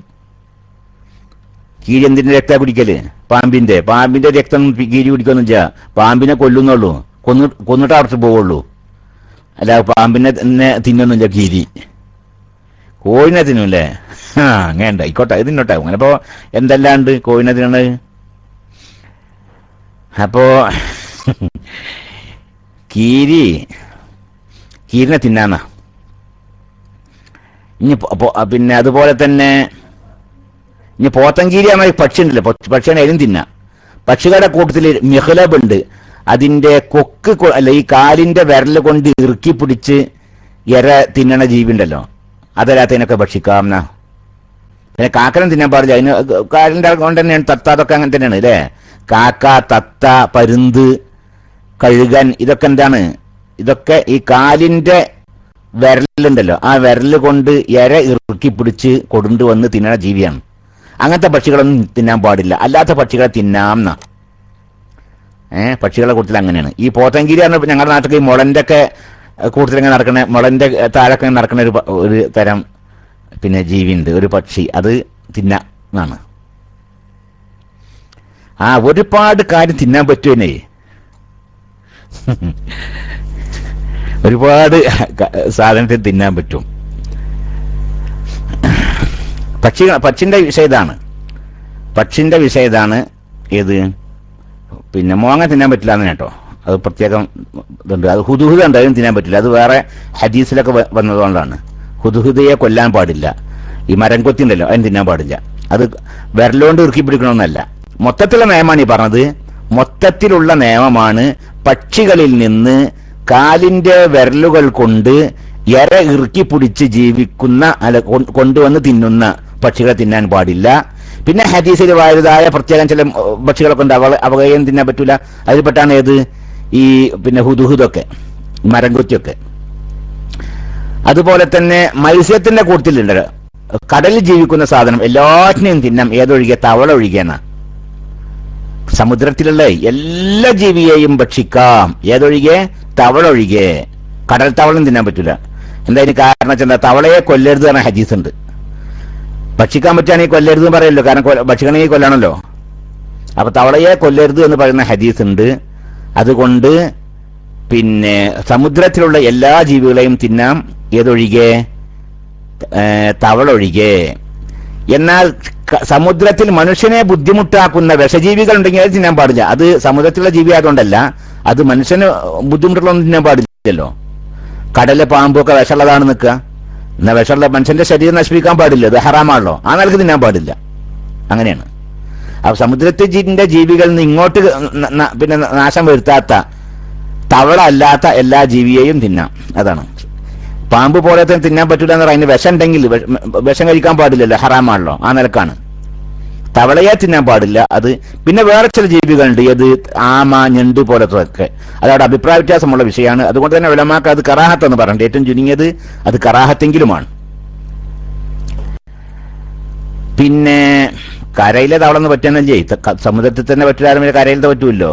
Speaker 1: കീരി എന്തിന്റെ രക്ത കുടിക്കല് പാമ്പിന്റെ പാമ്പിന്റെ രക്തം കീരി കുടിക്കൊന്നും ചെയ്യാ പാമ്പിനെ കൊല്ലുന്നുള്ളൂ കൊന്നു കൊന്നിട്ട് അടച്ചു പോവുള്ളൂ അല്ല പാമ്പിനെ തന്നെ തിന്നൊന്നുമില്ല കീരി കോഴിനെ തിന്നൂല്ലേ ആ അങ്ങനെ ആയിക്കോട്ടെ ഇത് തിന്നോട്ടെ അങ്ങനെ ഇപ്പോ എന്തെല്ലാണ്ട് കോഴിനെ തിന്നണത് അപ്പോ കീരി കീരിനെ തിന്നാന്ന ഇനി പൊ- പൊ- പിന്നെ അതുപോലെ തന്നെ ഇനി പോത്തൻകീരി എന്ന പക്ഷി ഉണ്ടല്ലോ പൊ- പക്ഷിയാണ് അതിനും തിന്നാം പക്ഷികളുടെ കൂട്ടത്തിൽ മിഹ്ലബ് ഉണ്ട് അതിന്റെ കൊക്ക് കൊ- അല്ല ഈ കാലിന്റെ വിരല് കൊണ്ട് ഇറുക്കി പിടിച്ച് ഇര തിന്നണ ജീവി ഉണ്ടല്ലോ അതല്ലാത്തതിനൊക്കെ ഭക്ഷിക്കാം എന്നാ പിന്നെ കാക്കനം തിന്നാൻ പാടില്ല അതിന് കാലിന്റെ കൊണ്ട് തന്നെയാണ് തത്ത അതൊക്കെ അങ്ങനെ തന്നെയാണ് അല്ലേ കാക്ക തത്ത പരുന്ത് കഴുകൻ ഇതൊക്കെ എന്താണ് ഇതൊക്കെ ഈ കാലിന്റെ വിരലുണ്ടല്ലോ ആ വിരല് കൊണ്ട് ഇര ഇറുക്കി പിടിച്ച് കൊണ്ടുവന്ന് തിന്നണ ജീവിയാണ് അങ്ങനത്തെ പക്ഷികളൊന്നും തിന്നാൻ പാടില്ല അല്ലാത്ത പക്ഷികളെ തിന്നാംന്ന ഏഹ് പക്ഷികളെ കൂട്ടത്തിൽ അങ്ങനെയാണ് ഈ പോത്തൻകിരി പറഞ്ഞ ഞങ്ങളുടെ നാട്ടിൽ ഈ മുളന്റെ ഒക്കെ കൂട്ടത്തിൽ ഇങ്ങനെ നടക്കണ മുളന്റെ താഴൊക്കെ നടക്കുന്ന ഒരു പ- ഒരു തരം പിന്നെ ജീവിയുണ്ട് ഒരു പക്ഷി അത് തിന്നാണ് ആ ഒരുപാട് കാര്യം തിന്നാൻ പറ്റുമെന്നേ ഒരുപാട് ക- സാധനത്തിൽ തിന്നാൻ പറ്റും പക്ഷി പക്ഷിന്റെ വിഷയം ഇതാണ് പക്ഷിന്റെ വിഷയം ഇതാണ് ഏത് പിന്നെ മോങ്ങ തിന്നാൻ പറ്റില്ല എന്ന് കേട്ടോ അത് പ്രത്യേകം ഇതുണ്ട് അത് ഹുദുഹുദ എന്തായാലും തിന്നാൻ പറ്റില്ല അത് വേറെ ഹദീസിലൊക്കെ വ- വന്നതുകൊണ്ടാണ് ഹുദുഹുദയെ കൊല്ലാൻ പാടില്ല ഈ മരം കൊത്തി ഉണ്ടല്ലോ അതിന് തിന്നാൻ പാടില്ല അത് വിരലുകൊണ്ട് ഇറുക്കി പിടിക്കണമെന്നല്ല മൊത്തത്തിലുള്ള നിയമമാണ് ഈ പറഞ്ഞത് മൊത്തത്തിലുള്ള നിയമമാണ് പക്ഷികളിൽ നിന്ന് കാലിന്റെ വിരലുകൾ കൊണ്ട് എര ഇറുക്കി പിടിച്ച് ജീവിക്കുന്ന അല്ല കൊ- കൊണ്ടുവന്ന് തിന്നുന്ന പക്ഷികളെ തിന്നാൻ പാടില്ല പിന്നെ ഹദീസിൽ വായതായ പ്രത്യേകം ചില ഉം, പക്ഷികളൊക്കെ ഉണ്ട് അവ അവകയും തിന്നാൻ പറ്റൂല അതിൽപ്പെട്ടാണ് ഏത് ഈ പിന്നെ ഹുദുഹുദൊക്കെ മരംകുറ്റിയൊക്കെ അതുപോലെ തന്നെ മത്സ്യത്തിന്റെ കൂട്ടത്തിലുണ്ട് കടലിൽ ജീവിക്കുന്ന സാധനം എല്ലാറ്റിനെയും തിന്നാം ഏതൊഴികെ തവള ഒഴികെന്ന സമുദ്രത്തിലുള്ള എല്ലാ ജീവിയെയും ഭക്ഷിക്കാം ഏതൊഴികെ തവള ഒഴികെ കടൽ തവളം തിന്നാൻ പറ്റൂല എന്താ ഇതിന് കാരണം വെച്ചാൽ തവളയെ കൊല്ലരുത് പറഞ്ഞ ഹദീസ് ഉണ്ട് ഭക്ഷിക്കാൻ പറ്റുകയാണെങ്കിൽ കൊല്ലരുത് എന്ന് പറയല്ലോ കാരണം കൊല്ല- ഭക്ഷിക്കണമെങ്കിൽ കൊല്ലണമല്ലോ അപ്പൊ തവളയെ കൊല്ലരുത് എന്ന് പറയുന്ന ഹദീസ് ഉണ്ട് അതുകൊണ്ട് പിന്നെ സമുദ്രത്തിലുള്ള എല്ലാ ജീവികളെയും തിന്നാം ഏതൊഴികെ ഏ, തവള ഒഴികെ എന്നാൽ ക- സമുദ്രത്തിൽ മനുഷ്യനെ ബുദ്ധിമുട്ടാക്കുന്ന വിഷജീവികൾ ഉണ്ടെങ്കിൽ അത് തിന്നാൻ പാടില്ല അത് സമുദ്രത്തിലുള്ള ജീവി ആയതുകൊണ്ടല്ല അത് മനുഷ്യന് ബുദ്ധിമുട്ടുള്ളതൊന്നും തിന്നാൻ പാടില്ലല്ലോ കടലിലെ പാമ്പൊക്കെ വിഷമുള്ളതാണ് നിൽക്കുക എന്നാ വിഷമുള്ള മനുഷ്യന്റെ ശരീരം നശിപ്പിക്കാൻ പാടില്ല ഇത് ഹറാമാണല്ലോ ആ നിലക്ക് തിന്നാൻ പാടില്ല അങ്ങനെയാണ് അപ്പൊ സമുദ്രത്തിന്റെ ജീവികളിൽ നിന്ന് ഇങ്ങോട്ട് ന- ന- പിന്നെ നാശം വരുത്താത്ത തവള അല്ലാത്ത എല്ലാ ജീവിയെയും തിന്നാം അതാണ് പാമ്പ് പോലെ തന്നെ തിന്നാൻ പറ്റൂല എന്ന് പറയുന്നത് വിഷം ഉണ്ടെങ്കിൽ വെ- വിഷം കഴിക്കാൻ പാടില്ലല്ലോ ഹറാമാണല്ലോ ആ നിലക്കാണ് തവളയെ തിന്നാൻ പാടില്ല അത് പിന്നെ വേറെ ചില ജീവികളുണ്ട് ഏത് ആമ ഞണ്ട് പോലത്തെ ഒക്കെ അതവിടെ അഭിപ്രായ വ്യത്യാസമുള്ള വിഷയമാണ് അതുകൊണ്ട് തന്നെ വിളമാക്ക് അത് കറാഹത്ത് എന്ന് പറഞ്ഞിട്ട് ഏറ്റവും ചുരുങ്ങിയത് അത് കറാഹത്തെങ്കിലുമാണ് പിന്നെ കരയിലെ തവളന്ന് പറ്റാനല്ലേ ത- ക- സമുദ്രത്തിൽ തന്നെ പറ്റില്ലാരും കരയിലത്തെ പറ്റുമല്ലോ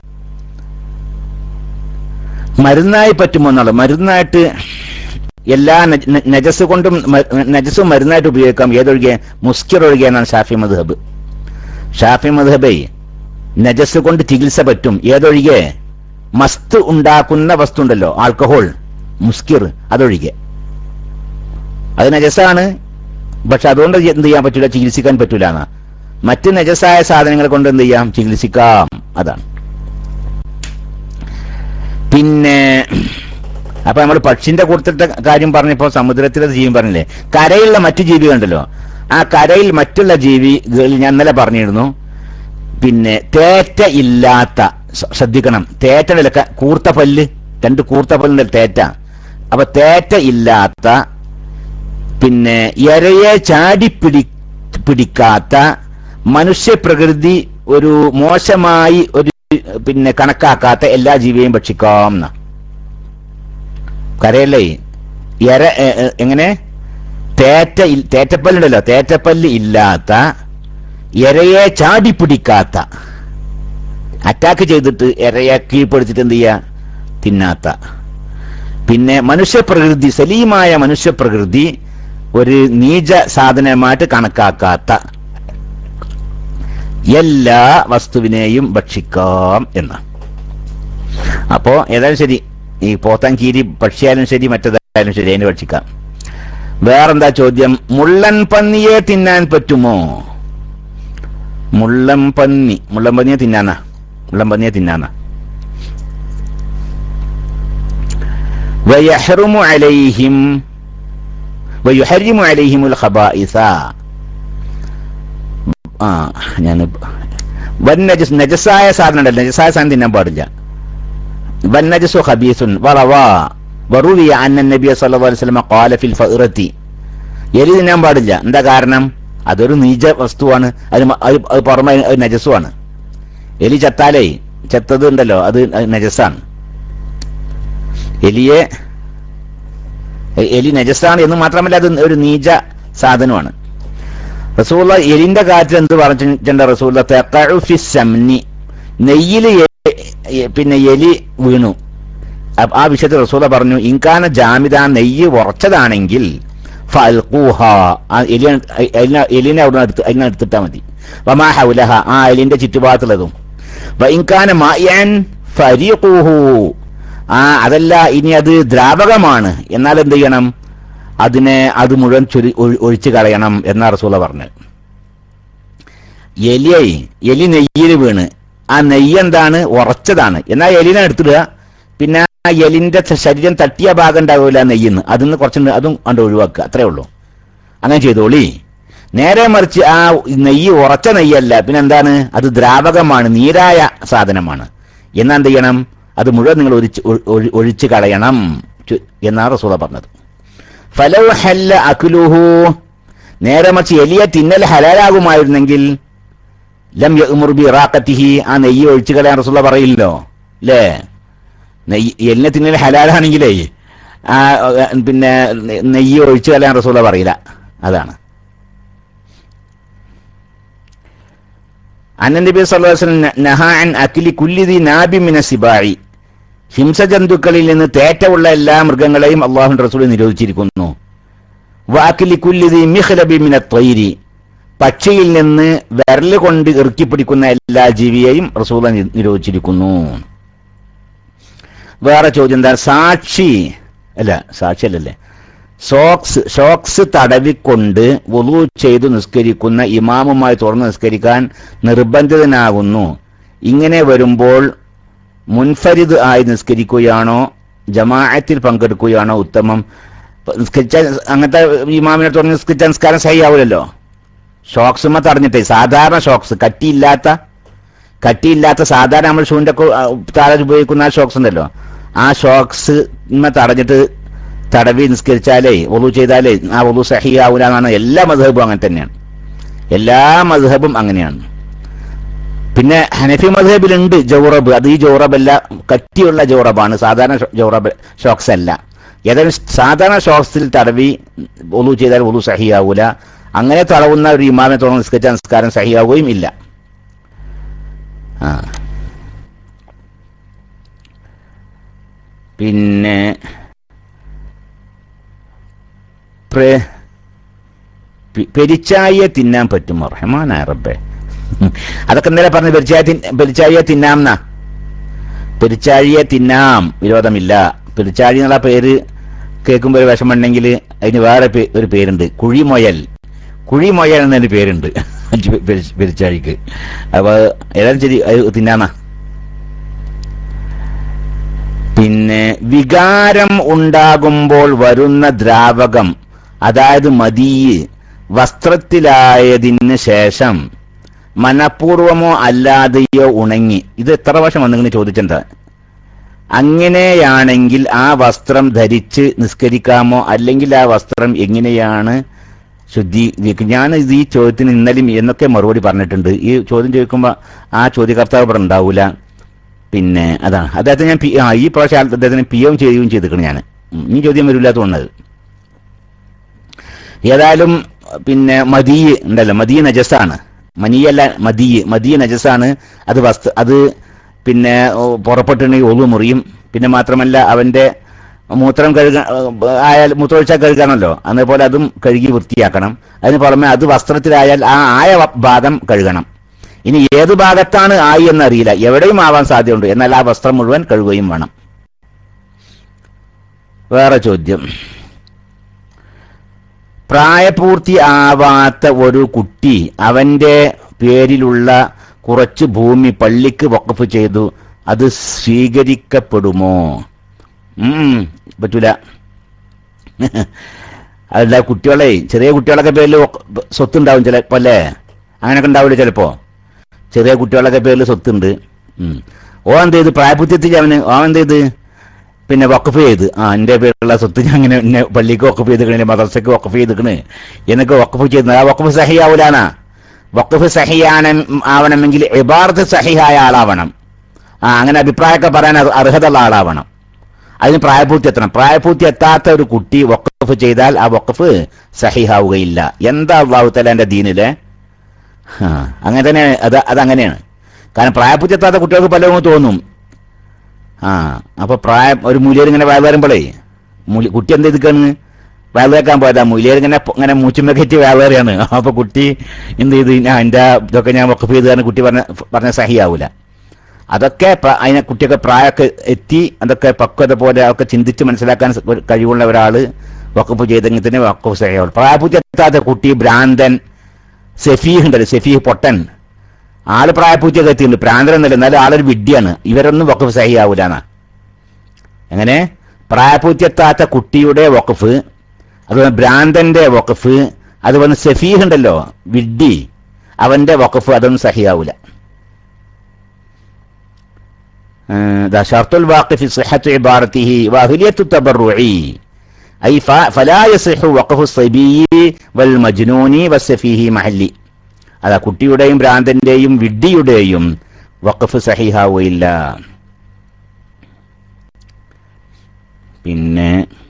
Speaker 1: മരുന്നായി പറ്റുമോ എന്നുള്ളത് മരുന്നായിട്ട് എല്ലാ നജ- ന- നജസ് കൊണ്ടും മ- നജസും മരുന്നായിട്ട് ഉപയോഗിക്കാം ഏതൊഴികെ മുസ്കിർ ഒഴികെ എന്നാണ് ഷാഫി മദ്ഹബ് ഷാഫി മദ്ഹബേ നജസ് കൊണ്ട് ചികിത്സ പറ്റും ഏതൊഴികെ മസ്ത് ഉണ്ടാക്കുന്ന വസ്തു ഉണ്ടല്ലോ ആൽക്കഹോൾ മുസ്കിർ അതൊഴികെ അത് നജസാണ് പക്ഷെ അതുകൊണ്ട് എന്ത് ചെയ്യാൻ പറ്റൂല ചികിത്സിക്കാൻ പറ്റൂല എന്നാ മറ്റ് നജസായ സാധനങ്ങൾ കൊണ്ട് എന്ത് ചെയ്യാം ചികിത്സിക്കാം അതാണ് പിന്നെ അപ്പൊ നമ്മൾ പക്ഷിന്റെ കൂട്ടത്തിലത്തെ കാര്യം പറഞ്ഞപ്പോ സമുദ്രത്തിലെ ജീവി പറഞ്ഞില്ലേ കരയിലുള്ള മറ്റു ജീവികളുണ്ടല്ലോ ആ കരയിൽ മറ്റുള്ള ജീവികളിൽ ഞാൻ ഇന്നലെ പറഞ്ഞിരുന്നു പിന്നെ തേറ്റ ഇല്ലാത്ത ശ്ര- ശ്രദ്ധിക്കണം തേറ്റയിലൊക്കെ കൂർത്ത പല്ല് രണ്ട് കൂർത്ത പല്ലിന്റെ തേറ്റ അപ്പൊ തേറ്റ ഇല്ലാത്ത പിന്നെ ഇരയെ ചാടി പിടി പിടിക്കാത്ത മനുഷ്യപ്രകൃതി ഒരു മോശമായി ഒരു പിന്നെ കണക്കാക്കാത്ത എല്ലാ ജീവിയെയും ഭക്ഷിക്കാം എന്നാ കരയല്ലേ ഇര എ, എ, എങ്ങനെ തേറ്റ ഇൽ- തേറ്റപ്പല്ലുണ്ടല്ലോ തേറ്റപ്പല്ല് ഇല്ലാത്ത ഇരയെ ചാടി പിടിക്കാത്ത അറ്റാക്ക് ചെയ്തിട്ട് ഇരയെ കീഴ്പ്പെടുത്തിട്ട് എന്ത് ചെയ്യുക തിന്നാത്ത പിന്നെ മനുഷ്യപ്രകൃതി സലീമായ മനുഷ്യപ്രകൃതി ഒരു നീച സാധനമായിട്ട് കണക്കാക്കാത്ത എല്ലാ വസ്തുവിനെയും ഭക്ഷിക്കാം എന്ന് അപ്പോ ഏതായാലും ശരി ഈ പോത്താൻ കീരി പക്ഷിയായാലും ശരി മറ്റേതായാലും ശരി അതിന് ഭക്ഷിക്കാം വേറെന്താ ചോദ്യം മുള്ളൻ പന്നിയെ തിന്നാൻ പറ്റുമോ മുള്ളൻ പന്നി മുള്ളൻ പന്നിയെ തിന്നാനാ മുള്ളൻ പന്നിയെ തിന്നാനാ ويحرم عليهم ويحرم عليهم الخبائث ആ ഞാൻ വൻ നജസ് നജസായ സാധനം ഉണ്ടല്ലോ നജസായ സാധനം തിന്നാൻ പാടില്ല വൻ നജസു ഖബീസുൻ വറവാ വറുവിയ അന്ന നബി സല്ലല്ലാഹു അലൈഹി വസല്ലം ഖാല ഫിൽ ഫഇറത്തി എലി തിന്നാൻ പാടില്ല എന്താ കാരണം അതൊരു നീച വസ്തുവാണ് അത് മ- അത് അത് പുറമെ അത് നജസുമാണ് എലി ചത്താലേ ചത്തത് ഉണ്ടല്ലോ അത് അത് നജസാണ് എലിയെ എ- എലി നജസാണ് എന്ന് മാത്രമല്ല അത് ഒരു നീച സാധനമാണ് റസൂള്ള എലിന്റെ കാര്യത്തിൽ എന്ത് പറഞ്ഞിട്ടുണ്ട് റസൂള്ള തെക്കഴു ഫി സംനി നെയ്യിൽ പിന്നെ എലി വീണു അപ്പ- ആ വിഷയത്തിൽ റസൂല പറഞ്ഞു ഇൻകാന ജാമിദ നെയ്യ് ഉറച്ചതാണെങ്കിൽ ഫൽഖൂഹ ആ എലി എലിനെ എലിനെ അവിടെ എടുത്ത് അതിനെ എടുത്തിട്ടാ മതി വമാ ഹൗലഹ ആ എലിന്റെ ചുറ്റുഭാഗത്തുള്ളതും വ ഇൻകാന മായൻ ഫരീഖൂഹു ആ അതല്ല ഇനി അത് ദ്രാവകമാണ് എന്നാൽ എന്ത് ചെയ്യണം അതിനെ അത് മുഴുവൻ ചൊരി ഒഴി- ഒഴിച്ചു കളയണം എന്നാ റസൂല പറഞ്ഞു എലിയെ എലി നെയ്യിൽ വീണ് ആ നെയ്യ് എന്താണ് ഉറച്ചതാണ് എന്നാൽ എലിനെ എടുത്തിടുക പിന്നെ ആ എലിന്റെ ച- ശരീരം തട്ടിയ ഭാഗം ഉണ്ടാവില്ല നെയ്യിന്ന് അതിന്ന് കുറച്ച് അതും കണ്ട് ഒഴിവാക്കുക അത്രേ ഉള്ളൂ അങ്ങനെ ചെയ്തോളി നേരെ മറിച്ച് ആ നെയ്യ് ഉറച്ച നെയ്യല്ല പിന്നെ എന്താണ് അത് ദ്രാവകമാണ് നീരായ സാധനമാണ് എന്നാ എന്ത് ചെയ്യണം അത് മുഴുവൻ നിങ്ങൾ ഒഴിച്ച് ഒഴി- ഒഴി- ഒഴിച്ച് കളയണം ചു- എന്നാണ് റസൂല പറഞ്ഞത് ഫലൗ ഹല്ല അഖിലുഹു നേരെ മറിച്ച് എലിയെ തിന്നൽ ഹലാലാകുമായിരുന്നെങ്കിൽ ലം യഅ്മുർ ബി ഇറാഖത്തിഹി ആ നെയ്യ് ഒഴിച്ചു കളയാൻ റസൂല പറയില്ലോ അല്ലേ നെയ്യ് എല്ലിനെ തിന്നൽ ഹലാലാണെങ്കിലേ ആ ഏ, പിന്നെ നെയ്യ് ഒഴിച്ചു കളയാൻ റസൂല പറയില്ല അതാണ് അന്നബി നഹാൻ അക്കിലി കുല്ലിദി നാബി മിന സിബായി ഹിംസജന്തുക്കളിൽ നിന്ന് തേറ്റമുള്ള എല്ലാ മൃഗങ്ങളെയും അള്ളാഹു റസൂൽ നിരോധിച്ചിരിക്കുന്നു വാക്കിലി കുല്ലിദി മിഹ്ലബി മിന ത്വൈരി പക്ഷിയിൽ നിന്ന് വിരല് കൊണ്ട് ഇറുക്കിപ്പിടിക്കുന്ന എല്ലാ ജീവിയെയും റസൂല നി- നിരോധിച്ചിരിക്കുന്നു വേറെ ചോദ്യം എന്താ സാക്ഷി അല്ല സാക്ഷി അല്ലല്ലേ ഷോക്സ് ഷോക്സ് തടവിക്കൊണ്ട് വുളു ചെയ്തു നിസ്കരിക്കുന്ന ഇമാമുമായി തുറന്ന് നിസ്കരിക്കാൻ നിർബന്ധിതനാകുന്നു ഇങ്ങനെ വരുമ്പോൾ മുൻഫരിദ് ആയി നിസ്കരിക്കുകയാണോ ജമാഅത്തിൽ പങ്കെടുക്കുകയാണോ ഉത്തമം ഇപ്പൊ നിസ്കരിച്ചാൽ അങ്ങനത്തെ ഇമാമിനെ തുറന്ന് നിസ്കരിച്ച നിസ്കാരം സഹിയാവില്ലല്ലോ ഷോക്സുമ തടഞ്ഞിട്ടേ സാധാരണ ഷോക്സ് കട്ടിയില്ലാത്ത കട്ടിയില്ലാത്ത സാധാരണ നമ്മൾ ഷൂവിന്റെ ഒക്കെ, ആ, താഴെ ഉപയോഗിക്കുന്ന ആ ഷോക്സ് ഉണ്ടല്ലോ ആ ഷോക്സ് തടഞ്ഞിട്ട് തടവി നിസ്കരിച്ചാലേ ഒളു ചെയ്താലേ ആ ഒളു സഹിയാവൂല എന്നാണ് എല്ലാ മധുഹബും അങ്ങനെ തന്നെയാണ് എല്ലാ മധുഹബും അങ്ങനെയാണ് പിന്നെ ഹനഫി മധുഹബിലുണ്ട് ജൗറബ് അത് ഈ ജൗറബല്ല കട്ടിയുള്ള ജൗറബാണ് സാധാരണ ഷോ- ജൗറബ് ഷോക്സ് അല്ല ഏതായാലും സാധാരണ ഷോക്സിൽ തടവി ഒളു ചെയ്താൽ ഒളു സഹിയാവൂല അങ്ങനെ തടവുന്ന ഒരു ഇമാമിനെ തുറന്ന് നിസ്കരിച്ച നിസ്കാരം സഹിയാവുകയും ഇല്ല ആ പിന്നെ പ്രെ- പി- പെരിച്ചായിയെ തിന്നാൻ പറ്റുമോ റഹ്മാനായ റബ്ബേ അതൊക്കെ ഇന്നലെ പറഞ്ഞു പെരിച്ചായ തിൻ- പെരിച്ചായിയെ തിന്നാം എന്നാ പെരിച്ചാഴിയെ തിന്നാം വിരോധമില്ല പെരിച്ചാഴി എന്നുള്ള പേര് കേൾക്കുമ്പോൾ ഒരു വിഷമുണ്ടെങ്കിൽ അതിന് വേറെ പേ- ഒരു പേരുണ്ട് കുഴിമൊയൽ കുഴിമൊയൽ എന്നതിന് പേരുണ്ട് പെരി- പെരിച്ചാഴിക്ക് അപ്പൊ ഏതായാലും ശരി അത് തിന്നാന്നാ പിന്നെ വികാരം ഉണ്ടാകുമ്പോൾ വരുന്ന ദ്രാവകം അതായത് മതിയ് വസ്ത്രത്തിലായതിന് ശേഷം മനഃപൂർവമോ അല്ലാതെയോ ഉണങ്ങി ഇത് എത്ര വർഷം വന്നിങ്ങനെ ചോദിച്ചിട്ടുണ്ട് അങ്ങനെയാണെങ്കിൽ ആ വസ്ത്രം ധരിച്ച് നിസ്കരിക്കാമോ അല്ലെങ്കിൽ ആ വസ്ത്രം എങ്ങനെയാണ് ശുദ്ധി ഞാൻ ഇത് ഈ ചോദ്യത്തിന് ഇന്നലെയും എന്നൊക്കെ മറുപടി പറഞ്ഞിട്ടുണ്ട് ഈ ചോദ്യം ചോദിക്കുമ്പോൾ ആ ചോദ്യകർത്താവ് ഇവിടെ ഉണ്ടാവൂല പിന്നെ അതാണ് അദ്ദേഹത്തെ ഞാൻ പി- ആ, ഈ പ്രാവശ്യം അദ്ദേഹത്തിന് പി എം ചെയ്യുകയും ചെയ്തിരിക്കണം ഞാൻ ഈ ചോദ്യം വരില്ലാത്ത തോന്നുന്നത് ഏതായാലും പിന്നെ മദീ ഉണ്ടല്ലോ മദീ നജസാണ് മനിയല്ല മദീ മദീ നജസാണ് അത് വസ്തു അത് പിന്നെ ഓ, പുറപ്പെട്ടിട്ടുണ്ടെങ്കിൽ ഒളു മുറിയും പിന്നെ മാത്രമല്ല അവന്റെ മൂത്രം കഴുക ആയാൽ മൂത്രമൊഴിച്ചാൽ കഴുകണമല്ലോ അതേപോലെ അതും കഴുകി വൃത്തിയാക്കണം അതിന് പുറമെ അത് വസ്ത്രത്തിലായാൽ ആ ആയ വ- ഭാഗം കഴുകണം ഇനി ഏത് ഭാഗത്താണ് ആയി എന്നറിയില്ല എവിടെയും ആവാൻ സാധ്യതയുണ്ട് എന്നാൽ ആ വസ്ത്രം മുഴുവൻ കഴുകുകയും വേണം വേറെ ചോദ്യം പ്രായപൂർത്തി ആവാത്ത ഒരു കുട്ടി അവന്റെ പേരിലുള്ള കുറച്ച് ഭൂമി പള്ളിക്ക് വഖഫ് ചെയ്തു അത് സ്വീകരിക്കപ്പെടുമോ ഉം പറ്റൂല അതല്ല കുട്ടികളെ ചെറിയ കുട്ടികളൊക്കെ പേരിൽ വഖ- സ്വത്തുണ്ടാവും ചിലപ്പോ അല്ലേ അങ്ങനെയൊക്കെ ഉണ്ടാവില്ല ചിലപ്പോ ചെറിയ കുട്ടികളൊക്കെ പേരിൽ സ്വത്തുണ്ട് ഉം. ഓ എന്ത് ചെയ്ത് പ്രായപൂത്യത്തിൽ അവന് ഓ എന്ത് ചെയ്ത് പിന്നെ വഖഫ് ചെയ്ത് ആ എന്റെ പേരുള്ള സ്വത്ത് ഞാൻ ഇങ്ങനെ ഇന്നെ പള്ളിക്ക് വഖഫ് ചെയ്തിക്കണേ മദ്രസക്ക് വഖഫ് ചെയ്തിക്കണ് എന്നൊക്കെ വഖഫ് ചെയ്യുന്നത് ആ വഖഫ് സഹിയാവൂലാനാ വഖഫ് സഹിയാന ആവണമെങ്കിൽ ഇബാർത്ത് സഹിയായ ആളാവണം ആ അങ്ങനെ അഭിപ്രായമൊക്കെ പറയാൻ അർ- അർഹതയുള്ള ആളാവണം അതിന് പ്രായപൂർത്തി എത്തണം പ്രായപൂർത്തി എത്താത്ത ഒരു കുട്ടി വഖഫ് ചെയ്താൽ ആ വഖഫ് സഹിഹാവുകയില്ല എന്താ അള്ളാഹു തലാന്റെ ദീനിലെ ആ, അങ്ങനെ തന്നെ അത് അതങ്ങനെയാണ് കാരണം പ്രായപൂർത്തി എത്താത്ത കുട്ടികൾക്ക് പലരും തോന്നും ആ അപ്പൊ പ്രായം ഒരു മൂലിയർ ഇങ്ങനെ വേവേറുമ്പോഴേ മൂലി കുട്ടി എന്ത് ചെയ്തിക്കാണ് വേവേക്കാൻ പോയതാ മൂലിയർ ഇങ്ങനെ പൊ- ഇങ്ങനെ മൂച്ചുമ്മ കയറ്റി വേവേറിയാണ് അപ്പൊ കുട്ടി എന്ത് ചെയ്ത് ഞാൻ എന്റെ ഇതൊക്കെ ഞാൻ വക്കഫ് ചെയ്ത് കാരണം കുട്ടി പറഞ്ഞ പറഞ്ഞ സഹിയാവൂല അതൊക്കെ പ്ര- അതിനെ കുട്ടിയൊക്കെ പ്രായമൊക്കെ എത്തി അതൊക്കെ പക്വത പോലെ ഒക്കെ ചിന്തിച്ച് മനസ്സിലാക്കാൻ സ- ഒരു കഴിവുള്ള ഒരാള് വക്കഫ് ചെയ്തെങ്കിൽ തന്നെ വക്കഫ് സഹിയാവുള്ളൂ പ്രായപൂർത്തി എത്താത്ത കുട്ടി ഭ്രാന്തൻ സെഫീഹ് ഉണ്ടല്ലോ സെഫീഹ് പൊട്ടൻ ആള് പ്രായപൂച്ചയൊക്കെ എത്തിയിട്ടുണ്ട് പ്രാന്തൻ എന്നല്ല എന്നാലും ആളൊരു വിഡ്ഢിയാണ് ഇവരൊന്നും വഖഫ് സഹിയാവൂലാന്നാ എങ്ങനെ പ്രായപൂച്ചെത്താത്ത കുട്ടിയുടെ വഖഫ് അതുപോലെ ഭ്രാന്തന്റെ വഖഫ് അതുപോലെ സെഫീഹ് ഉണ്ടല്ലോ വിഡ്ഢി അവന്റെ വഖഫ് അതൊന്നും സഹിയാവൂല آه، ده شرط الواقف صحة عبارته وأهلية التبرع أي ف- فلا يصح وقف الصبي والمجنون والسفيه محلي അതാ കുട്ടിയുടെയും ഭ്രാന്തന്റെയും വിഡ്ഢിയുടെയും വഖഫ് സഹിഹാവുകയില്ല പിന്നെ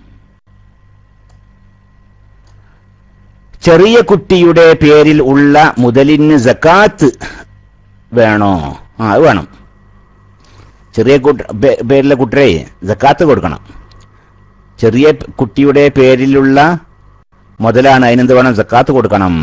Speaker 1: ചെറിയ കുട്ടിയുടെ പേരിൽ ഉള്ള മുതലിന് സക്കാത്ത് വേണോ ആ അത് വേണം ചെറിയ കുട്ടി പേ- പേരിലെ കുട്ടിയെ സക്കാത്ത് കൊടുക്കണം ചെറിയ കുട്ടിയുടെ പേരിലുള്ള മുതലാണ് അതിനെന്ത് വേണം സക്കാത്ത് കൊടുക്കണം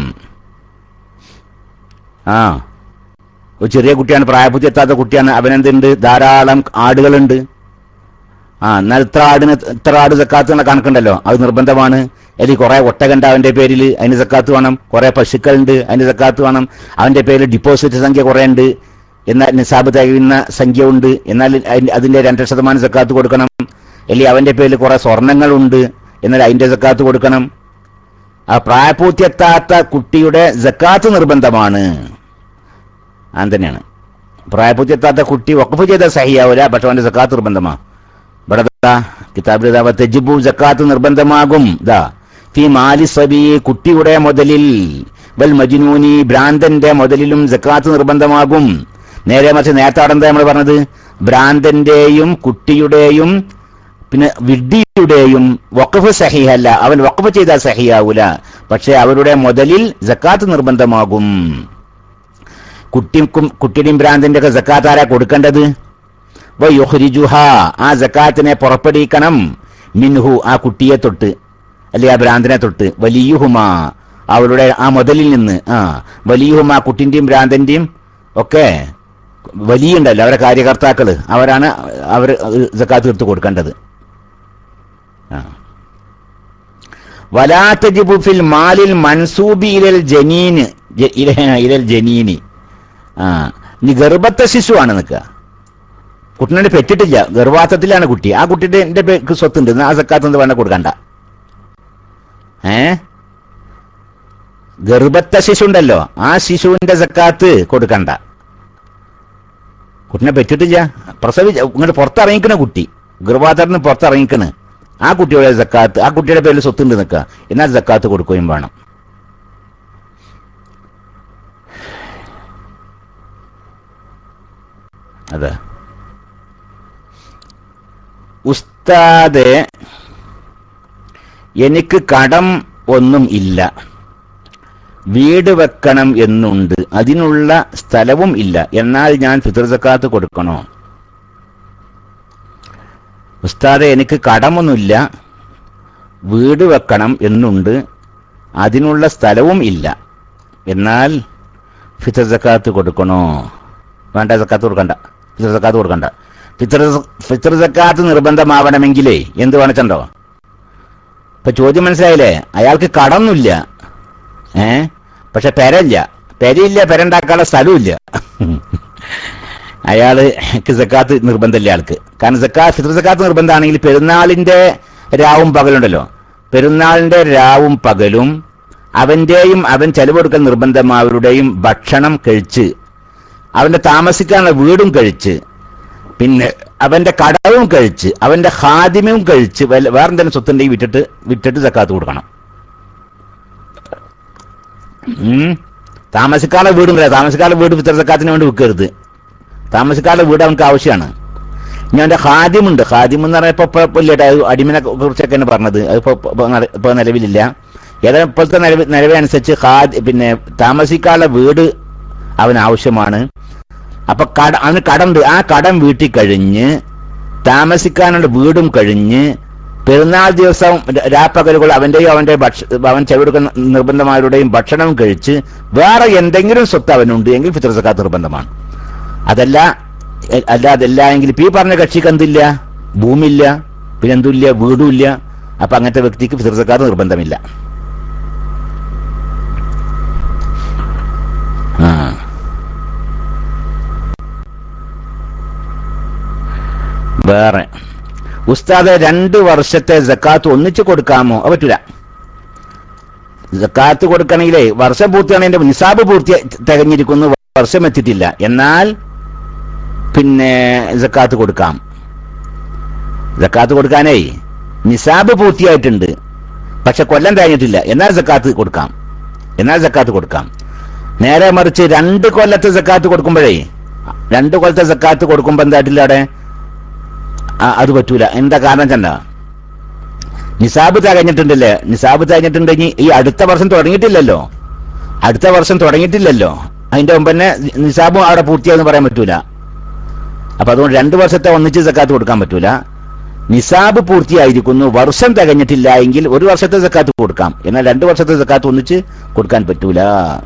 Speaker 1: ആ ഒരു ചെറിയ കുട്ടിയാണ് പ്രായപൂർത്തി എത്താത്ത കുട്ടിയാണ് അവനെന്തുണ്ട് ധാരാളം ആടുകളുണ്ട് ആ എന്നാൽ ഇത്ര ആടിന് ഇത്ര ആട് സക്കാത്ത് എന്ന കണക്കുണ്ടല്ലോ അത് നിർബന്ധമാണ് അല്ലെങ്കിൽ കുറെ ഒട്ടകണ്ട് അവന്റെ പേരിൽ അതിന് സക്കാത്ത് വേണം കുറെ പശുക്കളുണ്ട് അതിന് സക്കാത്ത് വേണം അവന്റെ പേരിൽ ഡിപ്പോസിറ്റ് സംഖ്യ കുറെ ഉണ്ട് എന്നാൽ നിസാബ് തികയുന്ന സംഖ്യ ഉണ്ട് എന്നാൽ അതിന്റെ- അതിന്റെ രണ്ട് ശതമാനം സക്കാത്ത് കൊടുക്കണം അല്ലെങ്കിൽ അവന്റെ പേരിൽ കുറെ സ്വർണങ്ങളുണ്ട് എന്നാൽ അതിന്റെ സക്കാത്ത് കൊടുക്കണം ആ പ്രായപൂർത്തിയെത്താത്ത കുട്ടിയുടെ സക്കാത്ത് നിർബന്ധമാണ് അങ്ങനെ തന്നെയാണ് പ്രായപൂർത്തിയെത്താത്ത കുട്ടി വഖഫ് ചെയ്ത സഹിയാവില്ല പക്ഷെ അവന്റെ സക്കാത്ത് നിർബന്ധമാ ഇവിടെ ദാ കിതാബിൽ ദാ തെജിബു സക്കാത്ത് നിർബന്ധമാകും ദാ ഫി മാലി സബി കുട്ടിയുടെ മുതലിൽ ബൽ മജ്നൂനി ഭ്രാന്തന്റെ മുതലിലും സക്കാത്ത് നിർബന്ധമാകും നേരെ മറിച്ച് നേരത്തെ അവിടെ എന്താ നമ്മൾ പറഞ്ഞത് ഭ്രാന്തന്റെയും കുട്ടിയുടെയും പിന്നെ വിഡ്ഢിയുടെയും വഖഫ് സഹിഹല്ല അവൻ വഖഫ് ചെയ്താൽ സഹിയാവൂല പക്ഷെ അവരുടെ മുതലിൽ സക്കാത്ത് നിർബന്ധമാകും കുട്ടിക്കും കുട്ടിയുടെയും ഭ്രാന്തിന്റെ ഒക്കെ സക്കാത്ത് ആരാ കൊടുക്കേണ്ടത് വയുഹ്രിജുഹ ആ സക്കാത്തിനെ പുറപ്പെടുവിക്കണം മിൻഹു ആ കുട്ടിയെ തൊട്ട് അല്ലെ ആ ഭ്രാന്തിനെ തൊട്ട് വലിയുഹുമ അവളുടെ ആ മുതലിൽ നിന്ന് ആ വലിയുഹുമ കുട്ടിന്റെയും ഭ്രാന്തന്റെയും ഒക്കെ വലിയുണ്ടല്ലോ അവരെ കാര്യകർത്താക്കള് അവരാണ് അവർ സക്കാത്ത് എടുത്ത് കൊടുക്കേണ്ടത് ആ വലാത്തജിബു ഫിൽ മാലിൽ മൻസൂബി ഇലൽ ജനീന് ജ- ഇല- ഇലൽ ജനീനി ആ ഇനി ഗർഭത്തെ ശിശുവാണ് നിൽക്കുക കുട്ടീനെ പെറ്റിട്ടില്ല ഗർഭാർത്ഥത്തിലാണ് കുട്ടി ആ കുട്ടിയുടെ എന്റെ പേർക്ക് സ്വത്തുണ്ട് എന്നാ ആ സക്കാത്ത് എന്ത് വേണ്ട കൊടുക്കണ്ട ഏ ഗർഭത്തെ ശിശു ഉണ്ടല്ലോ ആ ശിശുവിന്റെ സക്കാത്ത് കൊടുക്കണ്ട കുട്ടിനെ പെറ്റിട്ടില്ല പ്രസവി ഇങ്ങോട്ട് പുറത്തിറങ്ങിക്കണ കുട്ടി ഗർഭാർത്ഥത്തിൽ നിന്ന് പുറത്തിറങ്ങിക്കണ് ആ കുട്ടിയുടെ സക്കാത്ത് ആ കുട്ടിയുടെ പേരിൽ സ്വത്തുണ്ട് നിൽക്കുക എന്നാൽ സക്കാത്ത് കൊടുക്കുകയും വേണം അതെ ഉസ്താദ് എനിക്ക് കടം ഒന്നും ഇല്ല വീട് വെക്കണം എന്നുണ്ട് അതിനുള്ള സ്ഥലവും ഇല്ല എന്നാൽ ഞാൻ ഫിത്തർ സക്കാത്ത് കൊടുക്കണോ ഉസ്താദെ എനിക്ക് കടമൊന്നുമില്ല വീട് വെക്കണം എന്നുണ്ട് അതിനുള്ള സ്ഥലവും ഇല്ല എന്നാൽ ഫിത്തർ സക്കാത്ത് കൊടുക്കണോ വേണ്ട സക്കാത്ത് കൊടുക്കണ്ട ഫിത്തർ സക്കാത്ത് കൊടുക്കണ്ട ഫിത്തർ ഫിത്തർ സക്കാത്ത് നിർബന്ധമാവണമെങ്കിലേ എന്ത് വേണിച്ചുണ്ടോ ഇപ്പൊ ചോദ്യം മനസ്സിലായില്ലേ അയാൾക്ക് കടമൊന്നുമില്ല ഏ പക്ഷെ പെരയില്ല പെരയില്ല പെരണ്ടാക്കാനുള്ള സ്ഥലമില്ല അയാള് സക്കാത്ത് നിർബന്ധമില്ല ആൾക്ക് കാരണം സക്കാ ഫിത്ര സക്കാത്ത് നിർബന്ധമാണെങ്കിൽ പെരുന്നാളിന്റെ രാവും പകലുണ്ടല്ലോ പെരുന്നാളിന്റെ രാവും പകലും അവന്റെയും അവൻ ചെലവെടുക്കൽ നിർബന്ധമായവരുടെയും ഭക്ഷണം കഴിച്ച് അവന്റെ താമസിക്കാനുള്ള വീടും കഴിച്ച് പിന്നെ അവന്റെ കടവും കഴിച്ച് അവന്റെ ഹാദിമ്യവും കഴിച്ച് വല്ല- വേറെന്തെങ്കിലും സ്വത്തുണ്ടെങ്കിൽ വിറ്റിട്ട് വിറ്റിട്ട് സക്കാത്ത് കൊടുക്കണം ഉം. താമസിക്കാനുള്ള വീടുണ്ടല്ലോ താമസിക്കാനുള്ള വീട് ഫിത്ര സക്കാത്തിന് വേണ്ടി വിൽക്കരുത് താമസിക്കാനുള്ള വീട് അവനക്ക് ആവശ്യമാണ് ഇനി അവന്റെ ഹാദ്യമുണ്ട് ഹാദ്യം എന്ന് പറഞ്ഞാൽ ഇപ്പൊ ഇപ്പൊ ഇല്ല അത് അടിമിനെ കുറിച്ചൊക്കെയാണ് പറഞ്ഞത് അതിപ്പോ ഇപ്പൊ നില- ഇപ്പൊ നിലവിലില്ല ഏതായാലും ഇപ്പോഴത്തെ നിലവിൽ നിലവിലനുസരിച്ച് ഹാദ് പിന്നെ താമസിക്കാനുള്ള വീട് അവന് ആവശ്യമാണ് അപ്പൊ കട അവന് കടമുണ്ട് ആ കടം വീട്ടിൽ കഴിഞ്ഞ് താമസിക്കാനുള്ള വീടും കഴിഞ്ഞ് പെരുന്നാൾ ദിവസം ര- രാപ്പകലുകൾ അവന്റെയും അവന്റെ ഭക്ഷ അവൻ ചെവിടുക്കുന്ന നിർബന്ധമായവരുടെയും ഭക്ഷണം കഴിച്ച് വേറെ എന്തെങ്കിലും സ്വത്ത് അവനുണ്ട് എങ്കിൽ ഫിത്ര സക്കാത്ത് നിർബന്ധമാണ് അതല്ല എ- അല്ല അതല്ല എങ്കിൽ ഇപ്പൊ ഈ പറഞ്ഞ കക്ഷിക്ക് എന്തില്ല ഭൂമിയില്ല പിന്നെ എന്തുമില്ല വീടുമില്ല അപ്പൊ അങ്ങനത്തെ വ്യക്തിക്ക് ഫിത്ര സക്കാത്ത് നിർബന്ധമില്ല ആ വേറെ ഉസ്താദ് രണ്ട് വർഷത്തെ ജക്കാത്ത് ഒന്നിച്ചു കൊടുക്കാമോ അത് പറ്റൂല ജക്കാത്ത് കൊടുക്കണമെങ്കിലേ വർഷം പൂർത്തിയാണെങ്കിൽ നിസാബ് പൂർത്തി തികഞ്ഞിരിക്കുന്നു വർഷം എത്തിയിട്ടില്ല എന്നാൽ പിന്നെ ജക്കാത്ത് കൊടുക്കാം ജക്കാത്ത് കൊടുക്കാനേ നിസാബ് പൂർത്തിയായിട്ടുണ്ട് പക്ഷെ കൊല്ലം കഴിഞ്ഞിട്ടില്ല എന്നാൽ ജക്കാത്ത് കൊടുക്കാം എന്നാൽ ജക്കാത്ത് കൊടുക്കാം നേരെ മറിച്ച് രണ്ട് കൊല്ലത്തെ ജക്കാത്ത് കൊടുക്കുമ്പോഴേ രണ്ട് കൊല്ലത്തെ ജക്കാത്ത് കൊടുക്കുമ്പോ എന്തായിട്ടില്ല അവിടെ ആ, അത് പറ്റൂല എന്താ കാരണം ചെണ്ട നിസാബ് തികഞ്ഞിട്ടുണ്ടല്ലേ നിസാബ് തികഞ്ഞിട്ടുണ്ടെങ്കിൽ ഈ അടുത്ത വർഷം തുടങ്ങിയിട്ടില്ലല്ലോ അടുത്ത വർഷം തുടങ്ങിയിട്ടില്ലല്ലോ അതിന്റെ മുമ്പ് തന്നെ നിസാബും അവിടെ പൂർത്തിയായെന്ന് പറയാൻ പറ്റൂല അപ്പൊ അതുകൊണ്ട് രണ്ടു വർഷത്തെ ഒന്നിച്ച് സക്കാത്ത് കൊടുക്കാൻ പറ്റൂല നിസാബ് പൂർത്തിയായിരിക്കുന്നു വർഷം തികഞ്ഞിട്ടില്ല എങ്കിൽ ഒരു വർഷത്തെ സക്കാത്ത് കൊടുക്കാം എന്നാൽ രണ്ടു വർഷത്തെ സക്കാത്ത് ഒന്നിച്ച് കൊടുക്കാൻ പറ്റൂല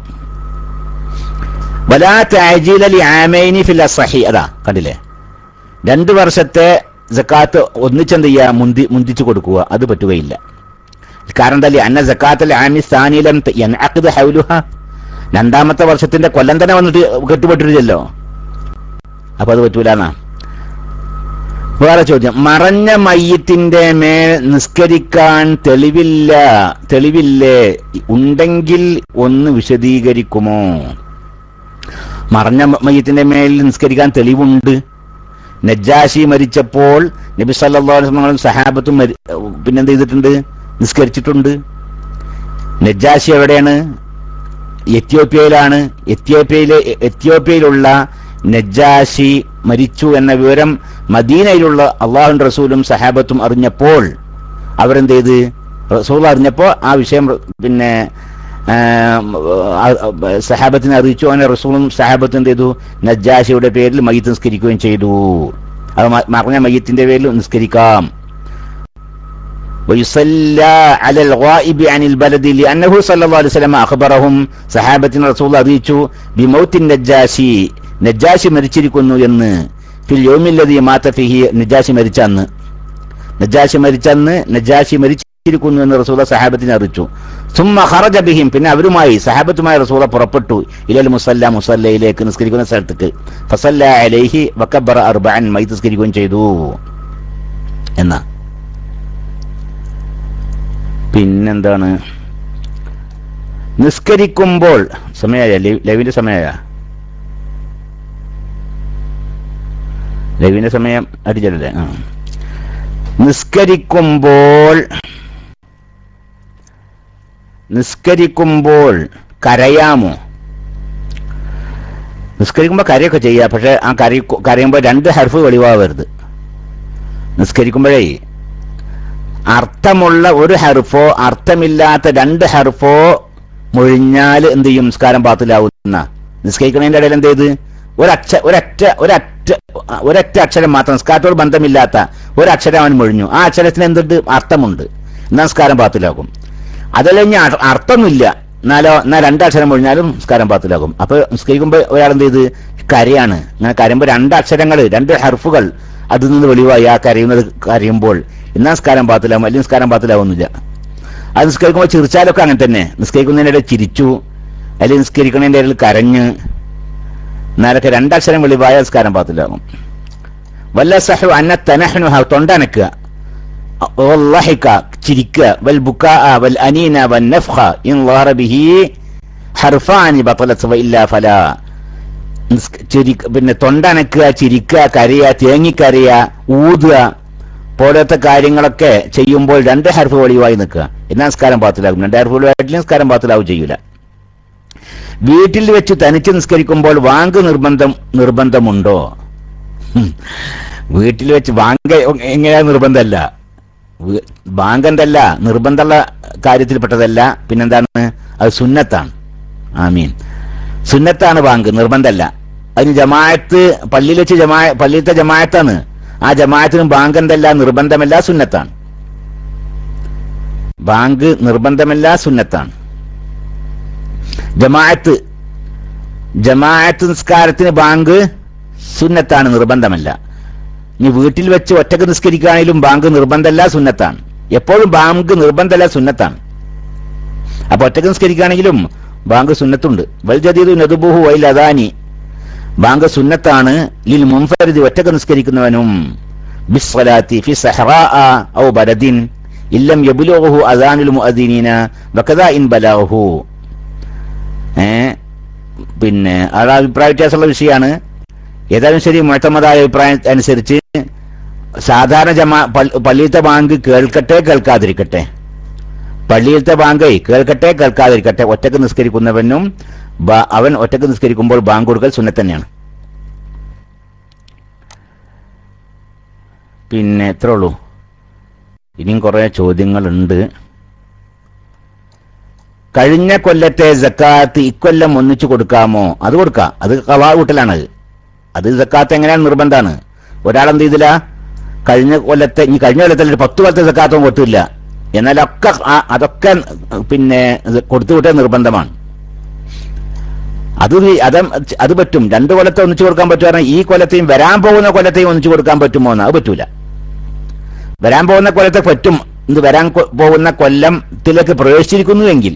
Speaker 1: വലാ തഅജീലലി ആമൈനി ഫിൽ അസ്സഹി അതാ കണ്ടില്ലേ രണ്ട് വർഷത്തെ സക്കാത്ത് ഒന്നിച്ചെന്ത് ചെയ്യുക മുന്തി മുന്തിച്ചു കൊടുക്കുക അത് പറ്റുകയില്ല കാരണം എന്താ അന്ന സക്കാത്തൽ ആമി സ്ഥാനീലം യൻഅഖ്ദ് ഹൗലുഹ രണ്ടാമത്തെ വർഷത്തിന്റെ കൊല്ലം തന്നെ വന്നിട്ട് കെട്ടുപെട്ടിട്ടില്ലല്ലോ അപ്പൊ അത് പറ്റൂലെന്നാ വേറെ ചോദ്യം മറഞ്ഞ മയ്യത്തിന്റെ മേൽ നിസ്കരിക്കാൻ തെളിവില്ല തെളിവില്ലേ ഉണ്ടെങ്കിൽ ഒന്ന് വിശദീകരിക്കുമോ മറഞ്ഞ മയ്യത്തിന്റെ മേൽ നിസ്കരിക്കാൻ തെളിവുണ്ട് നജ്ജാശി മരിച്ചപ്പോൾ നബി സല്ലല്ലാഹു അലൈഹി വസല്ലം സഹാബത്തും മരി- പിന്നെന്ത് ചെയ്തിട്ടുണ്ട് നിസ്കരിച്ചിട്ടുണ്ട് നജ്ജാശി എവിടെയാണ് എത്യോപ്യയിലാണ് എത്യോപ്യയിലെ എത്യോപ്യയിലുള്ള നജ്ജാശി മരിച്ചു എന്ന വിവരം മദീനയിലുള്ള അള്ളാഹു റസൂലും സഹാബത്തും അറിഞ്ഞപ്പോൾ അവരെന്ത് ചെയ്ത് റസൂൽ അറിഞ്ഞപ്പോൾ ആ വിഷയം പിന്നെ ആ, ആ, സഹാബത്തിനെ അറിയിച്ചു അങ്ങനെ റസൂലും സഹാബത്തും എന്ത് ചെയ്തു നജ്ജാശിയുടെ പേരിൽ മയ്യത്ത് നിസ്കരിക്കുകയും ചെയ്തു അത് മ- മറഞ്ഞ മയ്യത്തിന്റെ പേരിൽ നിസ്കരിക്കാം ويصلى على الغائب عن البلد لأنه صلى الله عليه وسلم أخبرهم സഹാബത്തിന് റസൂൽ അറിയിച്ചു ബിമൗത്തി നജ്ജാശി നജ്ജാശി മരിച്ചിരിക്കുന്നു എന്ന് ഫിൽ യോമില്ലതി മാത്ത ഫിഹി നജ്ജാശി മരിച്ച അന്ന് നജ്ജാശി മരിച്ച അന്ന് നജ്ജാശി മരിച്ചിരിക്കുന്നു എന്ന് റസൂല സഹാബത്തിനെ അറിയിച്ചു സുമ്മ ഖറജ ബിഹിം പിന്നെ അവരുമായി സഹാബത്തുമായി റസൂല പുറപ്പെട്ടു ഇലൽ മുസല്ല മുസല്ലയിലേക്ക് നിസ്കരിക്കുന്ന സ്ഥലത്തേക്ക് ഫസല്ല അലൈഹി വക്കബറ അർബഅൻ മൈ നിസ്കരിക്കുകയും ചെയ്തു എന്നാ പിന്നെന്താണ് നിസ്കരിക്കുമ്പോൾ സമയമായ ലവിന്റെ സമയമായ ലവിന്റെ സമയം അടിച്ചല്ലേ ആ നിസ്കരിക്കുമ്പോൾ നിസ്കരിക്കുമ്പോൾ കരയാമോ നിസ്കരിക്കുമ്പോൾ കരയൊക്കെ ചെയ്യുക പക്ഷെ ആ കര കരയുമ്പോൾ രണ്ട് ഹർഫ് വെളിവാകരുത് നിസ്കരിക്കുമ്പോഴേ അർത്ഥമുള്ള ഒരു ഹർഫോ അർത്ഥമില്ലാത്ത രണ്ട് ഹർഫോ മൊഴിഞ്ഞാൽ എന്ത് ചെയ്യും നിസ്കാരം പാത്തിലാവുന്ന നിസ്കരിക്കുന്നതിന്റെ ഇടയിൽ എന്ത് ചെയ്ത് ഒരക്ഷ ഒരൊറ്റ ഒരൊറ്റ ഒരൊറ്റ അക്ഷരം മാത്രം നിസ്കാരത്തോട് ബന്ധമില്ലാത്ത ഒരക്ഷരം അവൻ മൊഴിഞ്ഞു ആ അക്ഷരത്തിന് എന്തുണ്ട് അർത്ഥമുണ്ട് എന്നാൽ നിസ്കാരം പാത്തിലാകും അതല്ലെങ്കിൽ അ- അർത്ഥമൊന്നുമില്ല എന്നാലോ എന്നാൽ രണ്ടക്ഷരം മൊഴിഞ്ഞാലും നിസ്കാരം പാത്തിലാകും അപ്പൊ നിസ്കരിക്കുമ്പോൾ ഒരാൾ എന്ത് ചെയ്ത് കരയാണ് അങ്ങനെ കരയുമ്പോൾ രണ്ട് അക്ഷരങ്ങൾ രണ്ട് ഹർഫുകൾ അതിൽ നിന്ന് വെളിവായി ആ കരയുന്നത് കരയുമ്പോൾ എന്നാ നിസ്കാരം പാത്തിലാവും അല്ലെങ്കിൽ നിസ്കാരം പാത്തിലാവുന്നില്ല അത് നിസ്കരിക്കുമ്പോൾ ചിരിച്ചാലൊക്കെ അങ്ങനെ തന്നെ നിസ്കരിക്കുന്നതിനിടെ ചിരിച്ചു അല്ലെങ്കിൽ നിസ്കരിക്കുന്നതിന്റെ ഇടയിൽ കരഞ്ഞ് എന്നാലൊക്കെ രണ്ടക്ഷരം വെളിവായ നിസ്കാരം പാത്തിലാകും വല്ല സഹു അന്ന തനഹ്നുഹ തൊണ്ടനക്കുക والضحك ചിരിക്കുക വൽ ബുക്കാ വൽ അനീന വൽ നഫ്ഖ ഇൻ ظهر به حرفان بطلت وإلا فلا നിസ്ക- ചിരി പിന്നെ തൊണ്ടനക്കുക ചിരിക്കുക കരയുക തേങ്ങിക്കരയുക ഊതുക പോലത്തെ കാര്യങ്ങളൊക്കെ ചെയ്യുമ്പോൾ രണ്ട് ഹർഫ് വെളിവായി നിൽക്കുക എന്നാൽ നിസ്കാരം പാത്തിലാകും രണ്ട് ഹർഫ് വെളിവായിട്ടില്ല നിസ്കാരം പാത്തിലാവും ചെയ്യൂല വീട്ടിൽ വെച്ച് തനിച്ച് നിസ്കരിക്കുമ്പോൾ വാങ്ക് നിർബന്ധം നിർബന്ധമുണ്ടോ ഹും. വീട്ടിൽ വെച്ച് വാങ്ക് എങ്ങനെയാ നിർബന്ധമല്ല വീ- ബാങ്ക് എന്തല്ല നിർബന്ധമുള്ള കാര്യത്തിൽപ്പെട്ടതല്ല പിന്നെന്താണ് അത് സുന്നത്താണ് ആമീൻ സുന്നത്താണ് ബാങ്ക് നിർബന്ധമല്ല അതിന് ജമാഅത്ത് പള്ളിയിൽ വെച്ച് ജമായ പള്ളിയിലത്തെ ജമാഅത്താണ് ആ ജമാഅത്തിനും ബാങ്ക് എന്തല്ല നിർബന്ധമല്ല സുന്നത്താണ് ബാങ്ക് നിർബന്ധമല്ല സുന്നത്താണ് ജമാഅത്ത് ജമാഅത്ത് നിസ്കാരത്തിന് ബാങ്ക് സുന്നത്താണ് നിർബന്ധമല്ല ഇനി വീട്ടിൽ വെച്ച് ഒറ്റക്ക് നിസ്കരിക്കുകയാണെങ്കിലും ബാങ്ക് നിർബന്ധമല്ല സുന്നത്താണ് എപ്പോഴും ബാങ്ക് നിർബന്ധമല്ല സുന്നത്താണ് അപ്പൊ ഒറ്റക്ക് നിസ്കരിക്കുകയാണെങ്കിലും ബാങ്ക് സുന്നത്തുണ്ട് വൽ ജദീദു നദുബുഹു വൈൽ അദാനി ബാങ്ക് സുന്നത്താണ് ലിൽ മുൻഫരിദ് ഒറ്റക്ക് നിസ്കരിക്കുന്നവനും ബിസ്സലാത്തി ഫി സഹറാഅ ഔ ബലദിൻ ഇല്ലം യബ്ലുഹു അദാനുൽ മുഅദ്ദിനീന വകദാ ഇൻ ബലഹു ഏ പിന്നെ അത് അഭിപ്രായ വ്യത്യാസമുള്ള വിഷയമാണ് ഏതായാലും ശരി മുഴത്തമതായ അഭിപ്രായം അനുസരിച്ച് സാധാരണ ജമാ പൾ- പള്ളിയിലത്തെ ബാങ്ക് കേൾക്കട്ടെ കേൾക്കാതിരിക്കട്ടെ പള്ളിയിലത്തെ ബാങ്ക് കേൾക്കട്ടെ കേൾക്കാതിരിക്കട്ടെ ഒറ്റക്ക് നിസ്കരിക്കുന്നവനും ബ- അവൻ ഒറ്റക്ക് നിസ്കരിക്കുമ്പോൾ ബാങ്ക് കൊടുക്കൽ സുന്നത്ത് തന്നെയാണ് പിന്നെ എത്ര ഉള്ളൂ ഇനിയും കുറെ ചോദ്യങ്ങളുണ്ട് കഴിഞ്ഞ കൊല്ലത്തെ ജക്കാത്ത് ഇക്കൊല്ലം ഒന്നിച്ചു കൊടുക്കാമോ അത് കൊടുക്കാം അത് കവാ വീട്ടിലാണ് അത് ജക്കാത്ത് എങ്ങനെയാണ് നിർബന്ധമാണ് ഒരാളെന്ത് ചെയ്തില്ല കഴിഞ്ഞ കൊല്ലത്തെ ഇനി കഴിഞ്ഞ കൊല്ലത്തെ ഒരു പത്ത് കൊല്ലത്തെ ജക്കാത്തും കൊടുത്തില്ല എന്നാൽ ഒക്കെ ആ- അതൊക്കെ പിന്നെ ഇത് കൊടുത്തുവിട്ടേ നിർബന്ധമാണ് അത് ഈ- അത് അത് പറ്റും രണ്ട് കൊല്ലത്തെ ഒന്നിച്ചു കൊടുക്കാൻ പറ്റുക ഈ കൊല്ലത്തെയും വരാൻ പോകുന്ന കൊല്ലത്തെയും ഒന്നിച്ചു കൊടുക്കാൻ പറ്റുമോ എന്ന് അത് പറ്റൂല വരാൻ പോകുന്ന കൊല്ലത്തെ പറ്റും ഇത് വരാൻ കൊ- പോകുന്ന കൊല്ലത്തിലേക്ക് പ്രവേശിച്ചിരിക്കുന്നുവെങ്കിൽ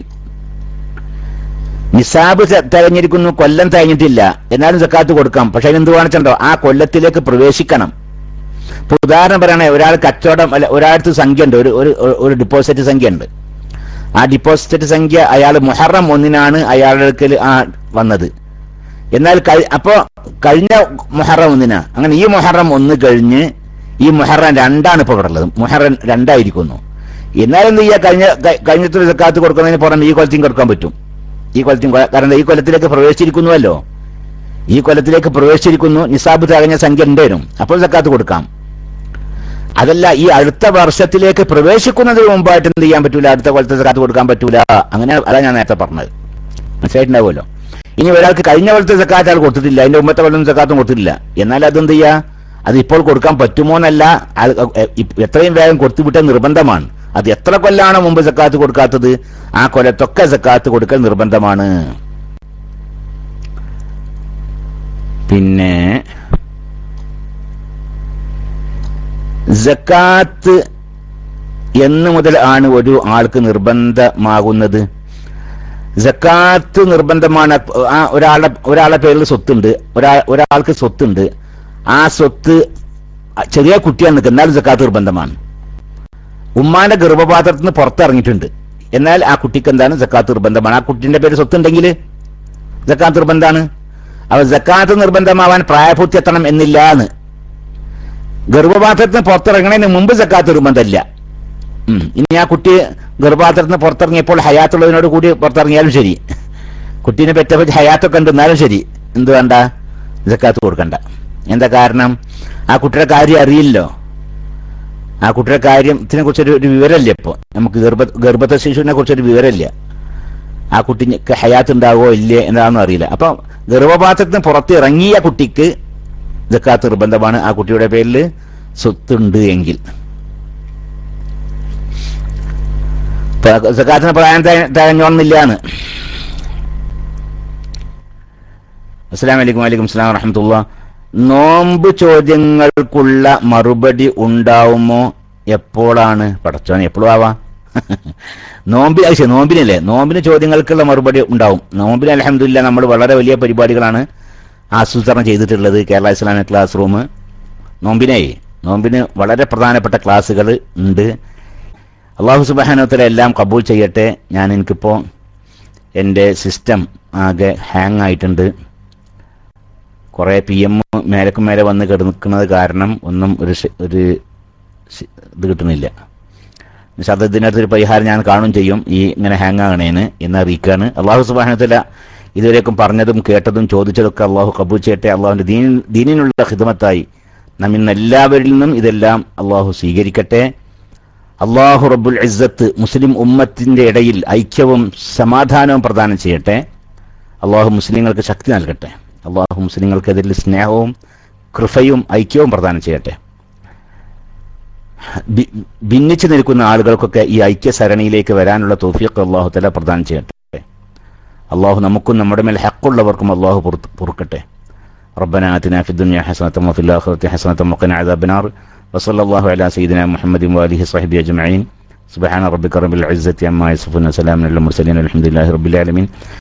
Speaker 1: നിസാബ് ത- തികഞ്ഞിരിക്കുന്നു കൊല്ലം തികഞ്ഞിട്ടില്ല എന്നാലും സക്കാത്ത് കൊടുക്കാം പക്ഷെ എന്ത് കാണിച്ചിട്ടുണ്ടോ ആ കൊല്ലത്തിലേക്ക് പ്രവേശിക്കണം ഇപ്പൊ ഉദാഹരണം പറയണേ ഒരാൾ കച്ചവടം അല്ല ഒരാൾക്ക് സംഖ്യ ഉണ്ട് ഒരു ഒരു ഒരു ഡിപ്പോസിറ്റ് സംഖ്യ ഉണ്ട് ആ ഡിപ്പോസിറ്റ് സംഖ്യ അയാൾ മുഹറം ഒന്നിനാണ് അയാളുടെ അടുക്കൽ ആ വന്നത് എന്നാൽ കഴി- അപ്പോ കഴിഞ്ഞ മുഹറം ഒന്നിനാ അങ്ങനെ ഈ മുഹറം ഒന്ന് കഴിഞ്ഞ് ഈ മുഹറം രണ്ടാണ് ഇപ്പോൾ ഇവിടെ ഉള്ളത് മുഹറം രണ്ടായിരിക്കുന്നു എന്നാലും എന്ത് ചെയ്യുക കഴിഞ്ഞ ക- കഴിഞ്ഞത്തെ സക്കാത്ത് കൊടുക്കുന്നതിന് പുറമെ ഈ കൊല്ലത്തെയും കൊടുക്കാൻ പറ്റും ഈ കൊല്ലത്തെയും കൊ- കാരണം ഈ കൊല്ലത്തിലേക്ക് പ്രവേശിച്ചിരിക്കുന്നുവല്ലോ ഈ കൊല്ലത്തിലേക്ക് പ്രവേശിച്ചിരിക്കുന്നു നിസാബ് തികഞ്ഞ സംഖ്യ ഉണ്ടേനും അപ്പോൾ സക്കാത്ത് കൊടുക്കാം അതല്ല ഈ അടുത്ത വർഷത്തിലേക്ക് പ്രവേശിക്കുന്നതിന് മുമ്പായിട്ട് എന്ത് ചെയ്യാൻ പറ്റൂല അടുത്ത കൊല്ലത്തെ സക്കാത്ത് കൊടുക്കാൻ പറ്റൂല അങ്ങനെ അതാ ഞാൻ നേരത്തെ പറഞ്ഞത് മനസ്സിലായിട്ടുണ്ടാവുമല്ലോ ഇനി ഒരാൾക്ക് കഴിഞ്ഞ കൊല്ലത്തെ സക്കാത്ത് അയാൾ കൊടുത്തിട്ടില്ല അതിന്റെ മുമ്പത്തെ കൊല്ലം സക്കാത്തും കൊടുത്തിട്ടില്ല എന്നാൽ അതെന്ത് ചെയ്യാ അത് ഇപ്പോൾ കൊടുക്കാൻ പറ്റുമോ എന്നല്ല ആൾ- എ- ഇ- എത്രയും വേഗം കൊടുത്തുവിട്ട നിർബന്ധമാണ് അത് എത്ര കൊല്ലാണ് മുമ്പ് സക്കാത്ത് കൊടുക്കാത്തത് ആ കൊല്ലത്തൊക്കെ സക്കാത്ത് കൊടുക്കൽ നിർബന്ധമാണ് പിന്നെ ജക്കാത്ത് എന്ന് മുതൽ ആണ് ഒരു ആൾക്ക് നിർബന്ധമാകുന്നത് ജക്കാത്ത് നിർബന്ധമാണ് ആ ഒരാളുടെ ഒരാളുടെ പേരിൽ സ്വത്തുണ്ട് ഒരാ ഒരാൾക്ക് സ്വത്തുണ്ട് ആ സ്വത്ത് ചെറിയ കുട്ടിയാണ് നിൽക്കുന്നത് എന്നാലും ജക്കാത്ത് നിർബന്ധമാണ് ഉമ്മാന്റെ ഗർഭപാത്രത്തിൽ നിന്ന് പുറത്തിറങ്ങിയിട്ടുണ്ട് എന്നാൽ ആ കുട്ടിക്ക് എന്താണ് ജക്കാത്ത് നിർബന്ധമാണ് ആ കുട്ടിന്റെ പേര് സ്വത്തുണ്ടെങ്കിൽ ജക്കാത്ത് നിർബന്ധമാണ് അപ്പൊ ജക്കാത്ത് നിർബന്ധമാവാൻ പ്രായപൂർത്തി എത്തണം എന്നില്ല എന്ന് ഗർഭപാത്രത്തിന് പുറത്തിറങ്ങണതിന് മുമ്പ് ജക്കാത്ത് നിർബന്ധമില്ല ഉം. ഇനി ആ കുട്ടി ഗർഭപാത്രത്തിന് പുറത്തിറങ്ങിയപ്പോൾ ഹയാത്തുള്ളതിനോട് കൂടി പുറത്തിറങ്ങിയാലും ശരി കുട്ടീനെ പെറ്റപ്പോൾ ഹയാത്തൊക്കെ ഉണ്ട് എന്നാലും ശരി എന്ത് വേണ്ട ജക്കാത്ത് കൊടുക്കണ്ട എന്താ കാരണം ആ കുട്ടിയുടെ കാര്യം അറിയില്ലോ ആ കുട്ടിയുടെ കാര്യത്തിനെ കുറിച്ചൊരു ഒരു വിവരമില്ല ഇപ്പൊ നമുക്ക് ഗർഭ ഗർഭത്തെ ശിശുവിനെ കുറിച്ചൊരു വിവരമില്ല ആ കുട്ടിക്ക് ഹയാത്ത് ഉണ്ടാവോ ഇല്ലേ എന്താണെന്ന് അറിയില്ല അപ്പൊ ഗർഭപാത്രത്തിന് പുറത്ത് ഇറങ്ങിയ കുട്ടിക്ക് ജക്കാത്ത് നിർബന്ധമാണ് ആ കുട്ടിയുടെ പേരിൽ സ്വത്തുണ്ട് എങ്കിൽ സക്കാത്തിന് പ്രായം തികഞ്ഞോണമെന്നില്ലാന്ന് അസ്സാം വലൈക്കും വലൈക്കും സ്ലാം വറഹമത്തുള്ള നോമ്പ് ചോദ്യങ്ങൾക്കുള്ള മറുപടി ഉണ്ടാവുമോ എപ്പോഴാണ് പടച്ചോൻ എപ്പോഴും ആവാം നോമ്പി അത് ശരി നോമ്പിനല്ലേ നോമ്പിന് ചോദ്യങ്ങൾക്കുള്ള മറുപടി ഉണ്ടാവും നോമ്പിന് അലഹമില്ല നമ്മൾ വളരെ വലിയ പരിപാടികളാണ് ആസൂത്രണം ചെയ്തിട്ടുള്ളത് കേരള ഇസ്ലാമിക് ക്ലാസ് റൂം നോമ്പിനെ നോമ്പിന് വളരെ പ്രധാനപ്പെട്ട ക്ലാസ്സുകൾ ഉണ്ട് അള്ളാഹു സുബാനോത്തര എല്ലാം കബൂൾ ചെയ്യട്ടെ ഞാൻ എനിക്കിപ്പോൾ എൻ്റെ സിസ്റ്റം ആകെ ഹാങ് ആയിട്ടുണ്ട് കുറേ പി എം മേലക്കും മേലെ വന്ന് കിടക്കുന്നത് കാരണം ഒന്നും ഒരു ശ- ഒരു ശ- ഇത് കിട്ടുന്നില്ല പക്ഷെ അത് ഇതിനകത്തൊരു പരിഹാരം ഞാൻ കാണും ചെയ്യും ഈ ഇങ്ങനെ ഹാങ് ആകണേന് എന്ന് അറിയിക്കുകയാണ് അള്ളാഹു സുബാനത്തില ഇതുവരേക്കും പറഞ്ഞതും കേട്ടതും ചോദിച്ചതൊക്കെ അള്ളാഹു കബൂൽ ചെയ്യട്ടെ അള്ളാഹുവിന്റെ ദീൻ ദീനിനുള്ള ഹിദമത്തായി നാം ഇന്ന് എല്ലാവരിൽ നിന്നും ഇതെല്ലാം അള്ളാഹു സ്വീകരിക്കട്ടെ അള്ളാഹു റബ്ബുൽ ഇസ്സത്ത് മുസ്ലിം ഉമ്മത്തിന്റെ ഇടയിൽ ഐക്യവും സമാധാനവും പ്രദാനം ചെയ്യട്ടെ അള്ളാഹു മുസ്ലിങ്ങൾക്ക് ശക്തി നൽകട്ടെ അള്ളാഹു മുസ്ലിങ്ങൾക്കെതിരിൽ സ്നേഹവും കൃപയും ഐക്യവും പ്രദാനം ചെയ്യട്ടെ ബി- ഭിന്നിച്ചു നിൽക്കുന്ന ആളുകൾക്കൊക്കെ ഈ ഐക്യ സരണിയിലേക്ക് വരാനുള്ള തോഫിയൊക്കെ അള്ളാഹു തല പ്രദാനം ചെയ്യട്ടെ അള്ളാഹു നമുക്കും നമ്മുടെ മേൽ ഹക്കുള്ളവർക്കും അള്ളാഹു പുറത്ത് പൊറുക്കട്ടെ ربنا آتنا في الدنيا حسنة وفي الآخرة حسنة وقنا عذاب النار وصلى الله على سيدنا محمد وآله وصحبه أجمعين سبحان ربك رب العزة عما يصفون وسلام على المرسلين الحمد لله رب العالمين